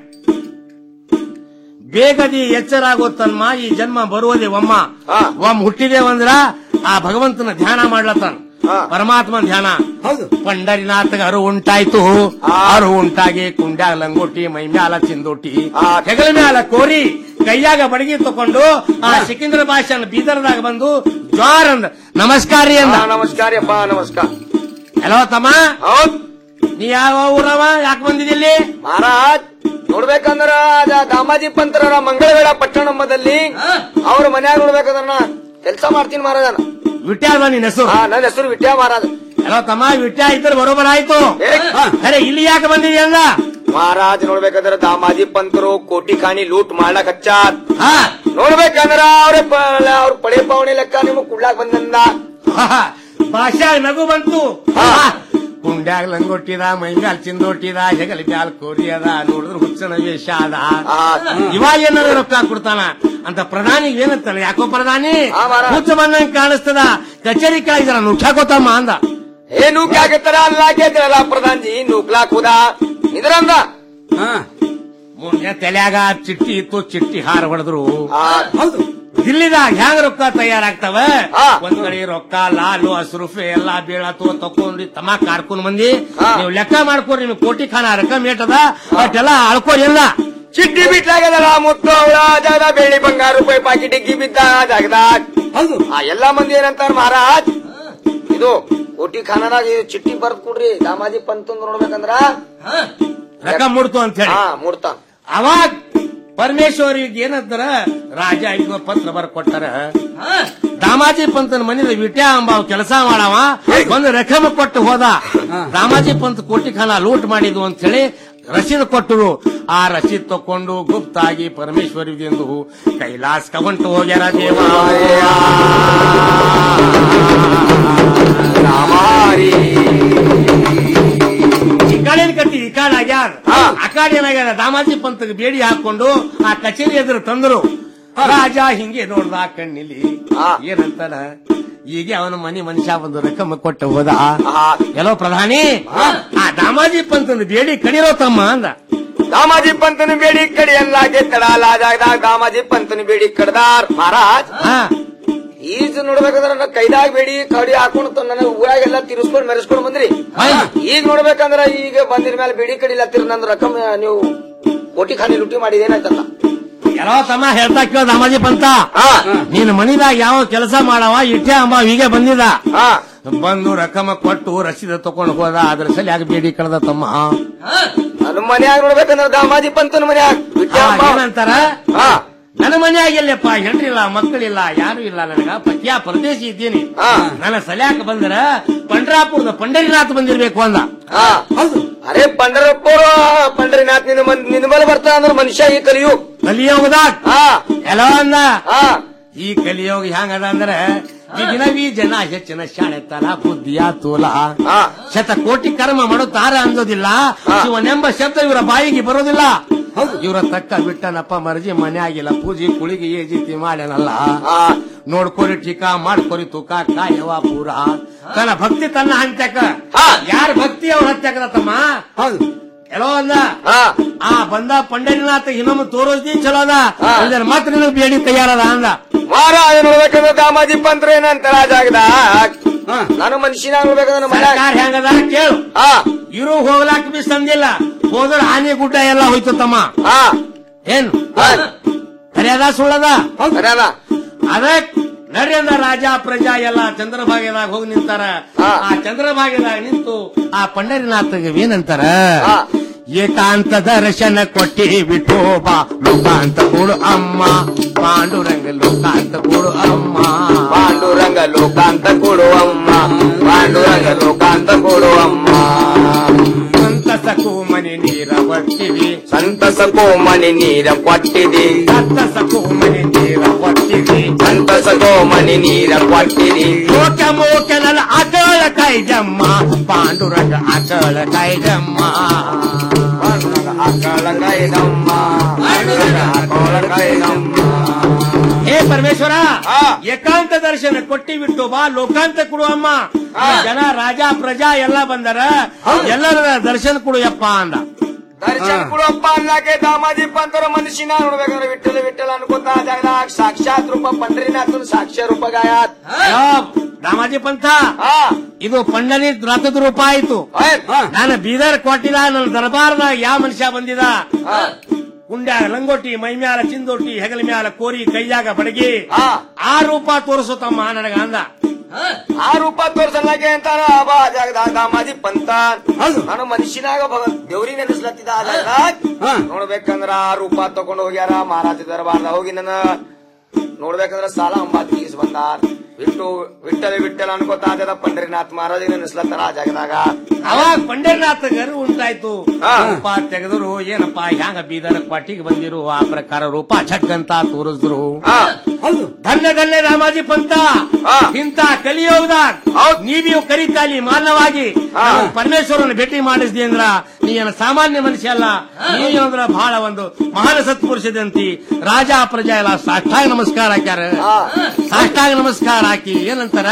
ಬೇಗದಿ ಎಚ್ಚರಾಗೋ ತನ್ಮ ಈ ಜನ್ಮ ಬರುವುದೇ ಒಮ್ಮ ಒಮ್ಮ ಹುಟ್ಟಿದೇವಂದ್ರ ಆ ಭಗವಂತನ ಧ್ಯಾನ ಮಾಡ್ಲತ್ತಾನ ಪರಮಾತ್ಮನ ಧ್ಯಾನ ಪಂಡರಿನಾಥಗ ಅರು ಉಂಟಾಯ್ತು ಅರು ಉಂಟಾಗಿ ಕುಂಡ್ಯಾಗ ಲಂಗೋಟಿ ಮೈ ಮ್ಯಾಲ ಚಿಂದೋಟಿ ಹೆಗಲ ಮ್ಯಾಲ ಕೋರಿ ಕೈಯಾಗ ಬಡಗಿ ತಕೊಂಡು ಆ ಸಿಕಿಂದ್ರ ಭಾಷೆನ ಬೀದರ್ದಾಗ ಬಂದು ಜ್ವಾರ್ ಅಂದ ನಮಸ್ಕಾರ ರೀ ಅಂದ ನಮಸ್ಕಾರಪ್ಪ ನಮಸ್ಕಾರ ಹಲೋ ತಮ್ಮ ನೀ ಯಾವ ಊರವ ಯಾಕೆ ಬಂದಿದ್ದಿಲ್ಲಿ ಮಹಾರಾಜ್ ನೋಡ್ಬೇಕಂದ್ರ ಅದ ದಾಮಾಜಿ ಪಂತರ ಮಂಗಳವೇಳ ಪಟ್ಟಣಂಬದಲ್ಲಿ ಅವ್ರ ಮನ್ಯಾಗ ನೋಡ್ಬೇಕಂದ್ರ ನಾ ಕೆಲ್ಸ ಮಾಡ್ತೀನಿ ಮಹಾರಾಜನ ವಿಟ್ಯಾದ ನಿನ್ನ ಹೆಸರು ಹಾ ನನ್ನ ಹೆಸರು ವಿಟ್ಯ ಮಹಾರಾಜ ಹಲೋ ತಮ್ಮ ವಿಟ್ಯ ಇದ್ರೆ ಬರೋಬರ್ ಆಯ್ತು ಅರೆ ಇಲ್ಲಿ ಯಾಕೆ ಬಂದಿದ್ಯ ಅಂದ ಮಹಾರಾಜ್ ನೋಡ್ಬೇಕಂದ್ರ ದಾಮಾಜಿ ಪಂತರು ಕೋಟಿ ಖಾನಿ ಲೂಟ್ ಮಾಡ್ಲಕ್ ಹಚ್ಚಾರ್ ನೋಡ್ಬೇಕಂದ್ರ ಅವ್ರ ಅವ್ರ ಪಡೆ ಪಾವಣೆ ಲೆಕ್ಕ ನಿಮಗ್ ಕುಡ್ಲಾಕ್ ಬಂದಂದ ಭಾಷಾ ನಗು ಬಂತು ಕುಂಡ್ಯಾಗ ಲಂಗೊಟ್ಟಿದ ಮೈ ಮ್ಯಾಲ್ ಚಿಂದೊಟ್ಟಿದ ಹೆಗಲ ಮ್ಯಾಲ್ ಕೋರಿ ಅದ ನೋಡಿದ್ರೆ ಹುಚ್ಚನ ವೇಷ ಅದ ಇವಾಗ ಏನಾರ ರೊಕ್ಕ ಕೊಡ್ತಾನ ಅಂತ ಪ್ರಧಾನಿ ಏನಂತಾನೆ ಯಾಕೋ ಪ್ರಧಾನಿ ಹುಚ್ಚ ಬಂದಂಗ್ ಕಾಣಿಸ್ತದ ಕಚೇರಿ ಕೆಳಗಿದಾರ ನುಚ್ಚಾಕೋತಮ್ಮ ಅಂದ ಏ ನೂಕಾಗತ್ತಾರ ಅಲ್ಲಾಕೇತಿರಲ್ಲ ಪ್ರಧಾನ್ ಜಿ ನೂಕ್ಲಾಕ್ ಹೋದ ಇದ್ರಂದ ಮುಂದೆ ತಲ್ಯಾಗ ಚಿಟ್ಟಿ ಇತ್ತು ಚಿಟ್ಟಿ ಹಾರ ಹೊಡೆದ್ರು ದಿಲ್ಲಿದಾಗ ಹ್ಯಾಂಗ ರೊಕ್ಕ ತಯಾರಾಗ್ತಾವ ಒಂದ್ ಕಡೆ ರೊಕ್ಕ ಲಾಲು ಹಸ್ರುಫೆ ಎಲ್ಲಾ ಬೀಳತ್ತು ತಕೊಂಡ್ರಿ ತಮಾಕ್ ಕಾರ್ಕೊಂಡ್ ಮಂದಿ ನೀವು ಲೆಕ್ಕ ಮಾಡ್ಕೊಡ್ರಿ ನಿಮ್ಗೆ ಕೋಟಿ ಖಾನ ರೊಕ್ಕ ಮೇಟದ ಅಷ್ಟೆಲ್ಲ ಅಳ್ಕೋರಿ ಎಲ್ಲ ಚಿಟ್ಟಿ ಬಿಟ್ಲಾಗದಲ್ಲ ಮುತ್ತು ಅವಳ ಜಾಗದ ಬೆಳ್ಳಿ ಬಂಗಾರ ರೂಪಾಯಿ ಪಾಕಿಟ್ ಡಿಗ್ಗಿ ಬಿದ್ದ ಜಾಗದಾಗ ಹೌದು ಆ ಎಲ್ಲಾ ಮಂದಿ ಏನಂತಾರ ಮಹಾರಾಜ್ ಇದು ಕೋಟಿ ಖಾನದಾಗ ಇದು ಚಿಟ್ಟಿ ಬರ್ದ್ ಕೊಡ್ರಿ ದಾಮಾಜಿ ಪಂತ್ ನೋಡ್ಬೇಕಂದ್ರ ರೊಕ್ಕ ಮುಡ್ತು ಅಂತ ಹೇಳಿ ಹಾ ಮೂಡ್ತಾ ಅವಾಗ ಪರಮೇಶ್ವರಿಗೆ ಏನಂತಾರ ರಾಜ ಐದು ಪತ್ರ ಬರ್ ಕೊಟ್ಟಾರ ದಾಮಾಜಿ ಪಂತನ ಮನೇಲಿ ವಿಟ್ಯ ಅಂಬಾವ್ ಕೆಲಸ ಮಾಡವ ಒಂದು ರಕಮ ಕೊಟ್ಟು ಹೋದ ದಾಮಾಜಿ ಪಂತ್ ಕೋಟಿ ಖಾನ ಲೂಟ್ ಮಾಡಿದ್ವು ಅಂತ ಹೇಳಿ ರಸೀದ್ ಕೊಟ್ಟರು ಆ ರಸೀದ್ ತಕೊಂಡು ಗುಪ್ತಾಗಿ ಪರಮೇಶ್ವರಿಗೆಂದು ಕೈಲಾಸ್ ಕವಂಟು ಹೋಗ್ಯಾರ ದೇವ ಈ ಕಾಡೇನ್ ಕಟ್ಟಿ ಈ ಕಾಡ್ ಆಗ್ಯಾರ ಆ ಕಾಡ್ ಏನಾಗ್ಯಾರ ದಾಮಾಜಿ ಪಂತಗೆ ಬೇಡಿ ಹಾಕೊಂಡು ಆ ಕಚೇರಿ ಎದುರು ತಂದ್ರು ರಾಜ ಹಿಂಗೆ ನೋಡ್ದ ಕಣ್ಣಿಲಿ ಏನಂತಾನ ಈಗ ಅವನ ಮನಿ ಮನುಷ್ಯ ಒಂದು ರಕಮ ಕೊಟ್ಟು ಹೋದ ಎಲ್ಲೋ ಪ್ರಧಾನಿ ಆ ದಾಮಾಜಿ ಪಂತನ ಬೇಡಿ ಕಣಿರೋ ತಮ್ಮ ಅಂದ ದಾಮಾಜಿ ಪಂತನ ಬೇಡಿ ಕಡಿ ಅಲ್ಲಾಗೆ ತಡಾಲ ಜಾಗದಾಗ ದಾಮಾಜಿ ಪಂತನ ಬೇಡಿ ಕಡ್ದಾರ್ ಮಹಾರಾಜ್ ಈಜ್ ನೋಡ್ಬೇಕಂದ್ರ ನನ್ನ ಕೈದಾಗ ಬೇಡಿ ಕಡಿ ಹಾಕೊಂಡು ನನ್ನ ಊರಾಗೆಲ್ಲ ತಿರ್ಸ್ಕೊಂಡ್ ಮೆರೆಸ್ಕೊಂಡ್ ಬಂದ್ರಿ ಈಗ ನೋಡ್ಬೇಕಂದ್ರ ಈಗ ಬಂದಿರ ಮೇಲೆ ಬೇಡಿ ಕಡಿಲತ್ತಿರ ನಂದು ರಕಮ್ ನೀವು ಕೋಟಿ ಖಾನಿ ಲುಟ್ಟಿ ಮಾಡಿದ ಏನಾಯ್ತಲ್ಲ ಎಲ್ಲೋ ತಮ್ಮ ಹೇಳ್ತಾ ಕೇಳ ದಾಮಾಜಿ ಪಂತ ನೀನ್ ಮನಿದಾಗ ಯಾವ ಕೆಲಸ ಮಾಡವ ಇಟ್ಟೆ ಅಂಬ ಹೀಗೆ ಬಂದಿದ ಬಂದು ರಕಮ ಕೊಟ್ಟು ರಸೀದ ತಕೊಂಡು ಹೋದ ಅದ್ರ ಸಲ ಯಾಕೆ ಬೇಡಿ ಕಳೆದ ತಮ್ಮ ನನ್ನ ಮನ್ಯಾಗ ನೋಡ್ಬೇಕಂದ್ರ ದಾಮಾಜಿ ಪಂತನ ಮನ್ಯಾಗ ವಿಟ್ಯ ಆ, ಅಮ್ಮ. ಏನಂತಾರ ನನ್ನ ಮನ್ಯಾಗ ಎಲ್ಲಪ್ಪ ಹೆಂಡ್ರಿಲ್ಲ ಮಕ್ಕಳಿಲ್ಲ ಯಾರು ಇಲ್ಲ ನನಗ ಪತ್ಯ ಪರದೇಶಿ ಇದ್ದೀನಿ ನನ್ನ ಸಲ್ಯಾಕ ಬಂದ್ರ ಪಂಡ್ರಾಪುರದ ಪಂಡರಿನಾಥ್ ಬಂದಿರ್ಬೇಕು ಅಂದ ಅರೆ ಪಂಡರಪ್ಪರು ಪಂಡರಿನಾಥ್ ನಿನ್ನ ಮನ್- ನಿನ್ನ ಮೇಲೆ ಬರ್ತಾ ಅಂದ್ರೆ ಮನುಷ್ಯ ಈ ಕಲಿಯು ಕಲಿಯೋಗದಾಗ ಎಲ್ಲ ಅಂದ ಈ ಕಲಿಯೋಗ ಹೆಂಗದ ಅಂದ್ರ ಈಗಿನವಿ ಜನ ಹೆಚ್ಚಿನ ಶಾಣೆತನ ಬುದ್ಧಿಯ ತೋಲ ಶತ ಕೋಟಿ ಕರ್ಮ ಮಾಡುತ್ತಾರ ಅಂದೋದಿಲ್ಲ ಶಿವನೆಂಬ ಶಬ್ದ ಇವರ ಬಾಯಿಗೆ ಬರೋದಿಲ್ಲ ಇವರ ತಕ್ಕ ಬಿಟ್ಟನಪ್ಪ ಮರ್ಜಿ ಮನೆ ಆಗಿಲ್ಲ ಪೂಜೆ ಕುಳಿಗೆ ಏಜಿತಿ ಮಾಡ್ಯಾನಲ್ಲ ನೋಡ್ಕೊರಿ ಟೀಕಾ ಮಾಡ್ಕೊರಿ ತೂಕ ಕಾಯವ ಪೂರ ತನ್ನ ಭಕ್ತಿ ತನ್ನ ಹಂತ್ಯಾಕ ಯಾರ ಭಕ್ತಿ ಅವ್ರ ಹತ್ಯಾಕದ ತಮ್ಮ ಎಲ್ಲೋ ಅಂದ ಆ ಬಂದ ಪಂಡರಿನಾಥ ಇನ್ನೊಮ್ಮೆ ತೋರೋದಿ ಚಲೋ ಅದ ಅಂದ್ರೆ ಮತ್ತೆ ನಿನಗೆ ಬೇಡಿ ತಯಾರದ ಅಂದ ಮಹಾರಾಜ ನೋಡ್ಬೇಕಂದ್ರ ದಾಮಾಜಿ ಪಂತ್ರ ಏನಂತಾರ ಆ ಜಾಗದಾಗ ನಾನು ಮನುಷ್ಯನಾಗ ಹೋಗ್ಬೇಕಂದ್ರೆ ಮನೆ ಸರ್ಕಾರ ಹೆಂಗದ ಕೇಳು ಇರು ಹೋಗ್ಲಾಕ ಬಿ ಸಂದಿಲ್ಲ ಹೋದ್ರ ಆನೆ ಗುಡ್ಡ ಎಲ್ಲ ಹೋಯ್ತು ತಮ್ಮ ಏನು ಕರೆಯದ ಸುಳ್ಳದ ಅದ ನಡ್ರಿ ಅಂದ ರಾಜ ಪ್ರಜಾ ಎಲ್ಲ ಚಂದ್ರಭಾಗ್ಯದಾಗ ಹೋಗಿ ನಿಂತಾರ ಆ ಚಂದ್ರಭಾಗ್ಯದಾಗ ನಿಂತು ಆ ಪಂಡರಿನಾಥಗೆ ಏನಂತಾರ ಏಕಾಂತ ದರ್ಶನ ಕೊಟ್ಟಿ ವಿಠೋಬಾ ಲೋಕಾಂತ ಕೊಡು ಅಮ್ಮ ಪಾಂಡುರಂಗ ಲೋಕಾಂತ ಕೊಡು ಅಮ್ಮ ಪಾಂಡುರಂಗ ಲೋಕಾಂತ ಕೊಡುವಮ್ಮ ಪಾಂಡುರಂಗ ಲೋಕಾಂತ ಕೊಡುವಮ್ಮ ಸಂತಸಕ್ಕೂ ಮನೆ ನೀರ ಒಟ್ಟಿವಿ ಸಂತಸಕ್ಕೂ ಮನೆ ನೀರ ಕೊಟ್ಟಿದಿ ಸಂತಸಕ್ಕೂ ಮನೆ ನೀರ ಒಟ್ಟಿವಿ ಸಂತಸಕ್ಕೂ ಮನೆ ನೀರ ಕೊಟ್ಟಿದಿ ಮೋಕ ಮೋಕನಲ ಅಕಳ ಕೈಜಮ್ಮ ಪಾಂಡುರಂಗ ಅಕಳ ಕೈಜಮ್ಮ ಪಾಂಡುರಂಗ ಅಕಳ ಕೈದಮ್ಮ ಪಾಂಡುರಂಗ ಅಕಳ ಕೈದಮ್ಮ ಹೇ ಪರಮೇಶ್ವರ ಏಕಾಂತ ದರ್ಶನ ಕೊಟ್ಟಿ ಬಿಟ್ಟು ಬಾ ಲೋಕಾಂತ ಕೊಡು ಅಮ್ಮ ಈ ಜನ ರಾಜ ಪ್ರಜಾ ಎಲ್ಲ ಬಂದರ ಎಲ್ಲರ ದರ್ಶನ ಕೊಡುಯಪ್ಪ ಅಂದ ದರ್ಶನ ಕೊಡುವಪ್ಪ ಅಲ್ಲಾಕೆ ದಾಮಾಜಿ ಪಂತರ ಮನುಷ್ಯನ ನೋಡ್ಬೇಕಾದ್ರೆ ವಿಠಲ ವಿಠಲ ಅನ್ಕೋತಾ ಜಾಗದಾಗ ಸಾಕ್ಷಾತ್ ರೂಪ ಪಂಡ್ರಿನಾಥನ್ ಸಾಕ್ಷ್ಯ ರೂಪ ಗಾಯಾತ್ ಯೋ, ರಾಮಾಜಿ ಪಂಥ ಇದು ಪಂಡನಿ ರಥದ ರೂಪ ಆಯ್ತು ನಾನು ಬೀದರ್ ಕೊಟ್ಟಿದ ನನ್ನ ದರ್ಬಾರ್ದಾಗ ಯಾವ ಮನುಷ್ಯ ಬಂದಿದ ಕುಂಡ್ಯಾಗ ಲಂಗೋಟಿ ಮೈ ಮ್ಯಾಲ ಚಿಂದೋಟಿ ಹೆಗಲ ಮ್ಯಾಲ ಕೋರಿ ಕೈಯಾಗ ಬಡಗಿ ಆ ರೂಪ ತೋರಿಸು ತಮ್ಮ ನನಗ ಅಂದ ಆ ರೂಪ ತೋರ್ಸಲ್ಲಾಕೆ ಅಂತಾನ ಅಬಾ ಜಾಗದಾಗ ದಾಮಾಜಿ ಪಂತ ನಾನು ಮನುಷ್ಯನಾಗ ಭಗವಂತ ದೇವ್ರಿ ನೆನೆಸ್ಲತ್ತಿದ ಆ ಜಾಗದಾಗ ನೋಡ್ಬೇಕಂದ್ರ ಆ ರೂಪ ತಗೊಂಡ್ ಹೋಗ್ಯಾರ ಮಹಾರಾಜ ದರ್ಬಾರ್ದ ಹೋಗಿ ನನ್ನ ನೋಡ್ಬೇಕಂದ್ರ ಸಾಲ ಅಂಬಾ ತೀಸ್ ಬಂದಾರ ಬಿಟ್ಟು ವಿಠಲ ವಿಠಲ ಅನ್ಕೋತಾ ಇದ್ದ ಪಂಡ್ರಿನಾಥ್ ಮಹಾರಾಜ ನೆನೆಸ್ಲತ್ತಾರ ಆ ಜಾಗದಾಗ ಅವಾಗ ಪಂಡರನಾಥ ಗರು ಉಂಟಾಯ್ತು ರೂಪ ತೆಗೆದ್ರು ಏನಪ್ಪಾ ಹ್ಯಾಂಗ ಬೀದರ್ ಪಾಟಿಗೆ ಬಂದಿರು ಆ ಪ್ರಕಾರ ರೂಪ ಛಟ್ ಅಂತ ತೋರಿಸಿದ್ರು ಧನ್ಯ ಧನ್ಯ ರಾಮಾಜಿ ಪಂತ ಇಂತ ಕಲಿಯೋಗದಾಗ ನೀವಿಯು ಕರಿತಾಲಿ ಮಾನವಾಗಿ ನಾವು ಪರಮೇಶ್ವರನ ಭೇಟಿ ಮಾಡಿಸ್ದಿ ಅಂದ್ರ ನೀನು ಸಾಮಾನ್ಯ ಮನುಷ್ಯ ಅಲ್ಲ ನೀನು ಅಂದ್ರ ಬಹಳ ಒಂದು ಮಹಾನ್ ಸತ್ಪುರುಷದಂತಿ ರಾಜ ಪ್ರಜಾ ಎಲ್ಲ ಸಾಷ್ಟಾಂಗ ನಮಸ್ಕಾರ ಹಾಕ್ಯಾರ ಸಾಷ್ಟಾಂಗ ನಮಸ್ಕಾರ ಹಾಕಿ ಏನಂತಾರ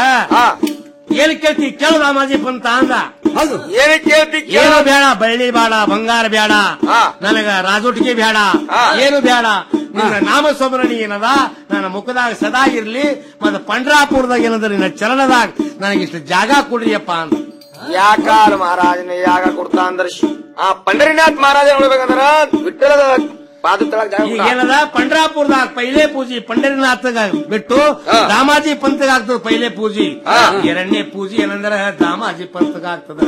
ಏನ್ ಕೇಳ್ತಿ ಕೇಳು ರಾಮಾಜಿ ಪಂತ ಅಂದ ಏನ್ ಕೇಳ್ತಿ ಏನು ಬೇಡ ಬೆಳ್ಳಿ ಬೇಡ ಬಂಗಾರ ಬೇಡ ನನಗ ರಾಜೋಟಿಗೆ ಬೇಡ ಏನು ಬೇಡ ನಿನ್ನ ನಾಮ ಸ್ಮರಣಿ ಏನದ ನನ್ನ ಮುಖದಾಗ ಸದಾ ಇರ್ಲಿ ಮತ್ತೆ ಪಂಡ್ರಾಪುರದಾಗ ಏನದ ನಿನ್ನ ಚಲನದಾಗ ನನಗಿಷ್ಟು ಜಾಗ ಕೊಡ್ರಿಯಪ್ಪ ಅಂತ ಯಾಕಾಲ ಮಹಾರಾಜನ ಯಾಗ ಕೊಡ್ತಾ ಅಂದ್ರ ಶ್- ಆ ಪಂಡರಿನಾಥ್ ಮಹಾರಾಜ ನೋಡ್ಬೇಕಂದ್ರ ವಿಠಲದ ಪಾದ ತಳಗ್ ಜಾಗ ಈಗ ಕೊಟ್ಟ. ಏನದ ಪಂಡ್ರಾಪುರದಾಗ ಪೈಲೆ ಪೂಜಿ ಪಂಡರಿನಾಥಗ ಬಿಟ್ಟು ದಾಮಾಜಿ ಪಂತಗ ಆಗ್ತದ ಪೈಲೆ ಪೂಜಿ ಎರಡನೇ ಪೂಜಿ ಏನಂದ್ರ ದಾಮಾಜಿ ಪಂತಗ ಆಗ್ತದ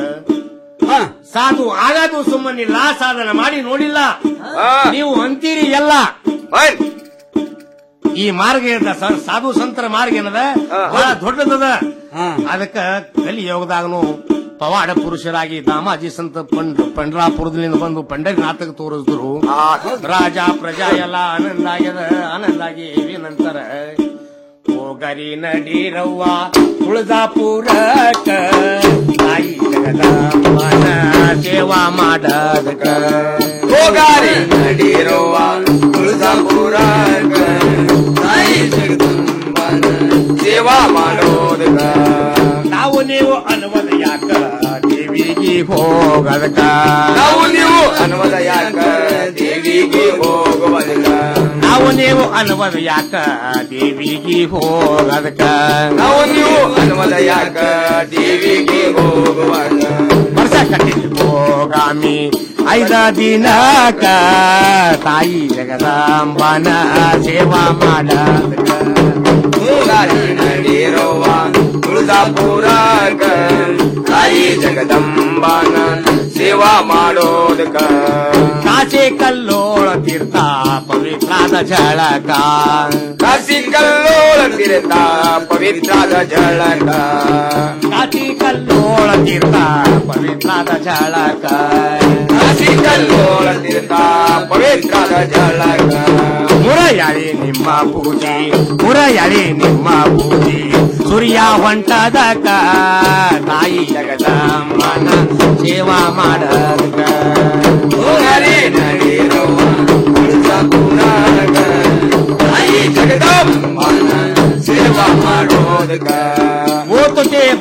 ಸಾಧು ಆಗದು ಸುಮ್ಮನಿಲ್ಲ ಸಾಧನ ಮಾಡಿ ನೋಡಿಲ್ಲ ನೀವು ಅಂತೀರಿ ಎಲ್ಲ ಈ ಮಾರ್ಗ ಏನದ ಸ- ಸಾಧು ಸಂತರ ಮಾರ್ಗ ಏನದ ಬಹಳ ದೊಡ್ಡದದ ಅದಕ್ಕ ಕಲಿಯೋಗದಾಗನು ಪವಾಡ ಪುರುಷರಾಗಿ ದಾಮಾಜಿ ಸಂತ ಪಂಡ್ ಪಂಡ್ರಾಪುರದಿಂದ ಬಂದು ಪಂಡರಿನಾಥಕ್ಕೆ ತೋರಿಸಿದ್ರು ರಾಜ ಪ್ರಜಾ ಎಲ್ಲ ಆನಂದ ಆಗ್ಯದ ಆನಂದ ಆಗಿ ಏನಂತಾರ ಹೋಗರಿ ನಡೀರವ್ವ ತುಳಜಾಪುರಕ್ಕ ತಾಯಿ ಜಗದಾಂಬನ ಸೇವಾ ಮಾಡದಕ ಹೋಗಾರಿ ನಡೀರವ್ವ ತುಳಜಾಪುರಕ್ಕ ತಾಯಿ ಜಗದಂಬನ ಸೇವಾ ಮಾಡೋದಕ್ಕ ನಾವು ನೀವು ಅನ್ನುವುದು ಯಾಕ ದೇವಿಗೆ ಹೋಗದಕ ನಾವು ನೀವು ಅನ್ನುವುದ ಯಾಕ ದೇವಿಗೆ ಹೋಗುವುದಕ್ಕ ನಾವು ನೀವು ಅನ್ನುವುದು ಯಾಕ ದೇವಿಗೆ ಹೋಗದಕ ನಾವು ನೀವು ಅನ್ನುವುದ ಯಾಕ ದೇವಿಗೆ ಹೋಗುವಾಗ ವರ್ಷ ಕಟ್ಟಿದ್ದು ಹೋಗಾಮಿ ಐದ ದಿನಕ ತಾಯಿ ಜಗದಾಂಬನ ಸೇವಾ ಮಾಡದಕ ಹೋಗಾರಿ ನಡೀರವ್ವ ತುಳಜಾಪುರಕ್ಕ ತಾಯಿ ಜಗದಂಬನ ಸೇವಾ ಮಾಡೋದಕ್ಕ ಕಾಸೆ ಕಲ್ಲೋಳ ತೀರ್ಥ ಪವಿತ್ರಾದ ಜಳಕ ಕಾಸಿ ಕಲ್ಲೋಳ ತೀರ್ಥ ಪವಿತ್ರಾದ ಜಳಕ ಕಾಸಿ ಕಲ್ಲೋಳ ತೀರ್ಥ ಪವಿತ್ರಾದ ಜಳಕ ಕಾಸಿ ಕಲ್ಲೋಳ ತೀರ್ಥ ಪವಿತ್ರಾದ ಜಳಕ ಮುರಯಾಳಿ ನಿಮ್ಮ ಪೂಜೆ ಮುರಯಾಳಿ ನಿಮ್ಮ ಪೂಜೆ ಸೂರ್ಯ ಹೊಂಟದಕ ತಾಯಿ ಜಗದಮ್ಮನ ಸೇವಾ ಮಾಡದಕ ಹೋಗಾರಿ ನಡೀರವ್ವ ತುಳಜಾಪುರಕ್ಕ ತಾಯಿ ಜಗದಂಬನ ಸೇವಾ ಮಾಡೋದಕ್ಕ ಓತುಕೆ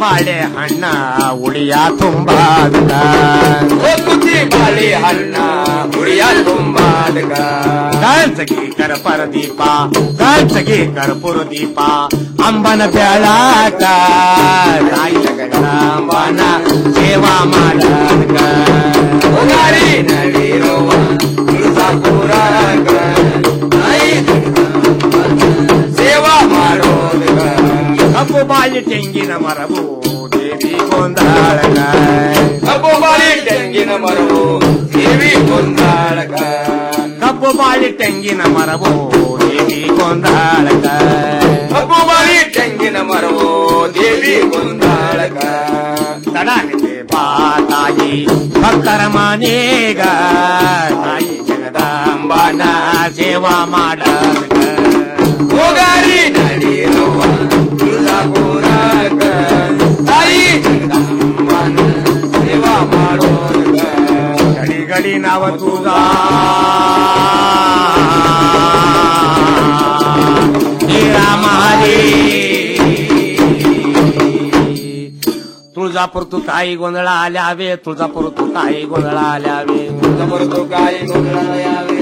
ಬಾಳೆ ಹಣ್ಣ ಉಳಿಯ ತುಂಬಾದಕ ಕುಚ್ಚಿ ಬಾಳಿ ಹಣ್ಣ ಹುಳಿಯ ತುಂಬಾದಕ ಗಾಂಚಗಿ ಕರ್ಪರ ದೀಪ ಗಾಂಚಗಿ ಕರ್ಪೂರ ದೀಪ ಅಂಬನ ಬೆಳಕ ತಾಯಿ ಜಗದಾಂಬನ ಸೇವಾ ಮಾಡಕ ಉಗಾರಿ ನಡಿರುವ ತುಳಸಾಪುರಾಗ ತಾಯಿ ಸೇವಾ ಮಾಡೋದಕ ಕಪ್ಪು ಬಾಯಿ ತೆಂಗಿನ ಮರವು ದೇವಿ ಗೊಂದಾಳಕ ಕಬ್ಬು ಬಾಳಿ ತೆಂಗಿನ ಮರವು ದೇವಿ ಕೊಂದಾಳಕ ಕಪ್ಪು ಬಾಯಿ ತೆಂಗಿನ ಮರವು ದೇವಿ ಗೊಂದಾಳಕ ಕಬ್ಬು ಬಾಳಿ ತೆಂಗಿನ ಮರವು ದೇವಿ ಕೊಂದಾಳಕ ತಡಾನಿದೆ ಬಾ ತಾಯಿ ಭಕ್ತರ ಮನೆಗ ತಾಯಿ ಜಗದಾಂಬನ ಸೇವಾ ಮಾಡಕ ಹೋಗಾರಿ ನಡಿರುವ ತುಳಸಾಪುರಾಗ ತಾಯಿ ಜಗದಾಂಬನ ಸೇವಾ ಮಾಡೋದಕ ಗಡಿ ಗಡಿ ನವ ತುದ ರಾಮಹರಿ तुळजापूर तू काही गोंधळ आल्यावे तुळजापूर तू काही गोंधळ आल्यावे तुळजापूर तू काही गोंधळ आल्यावे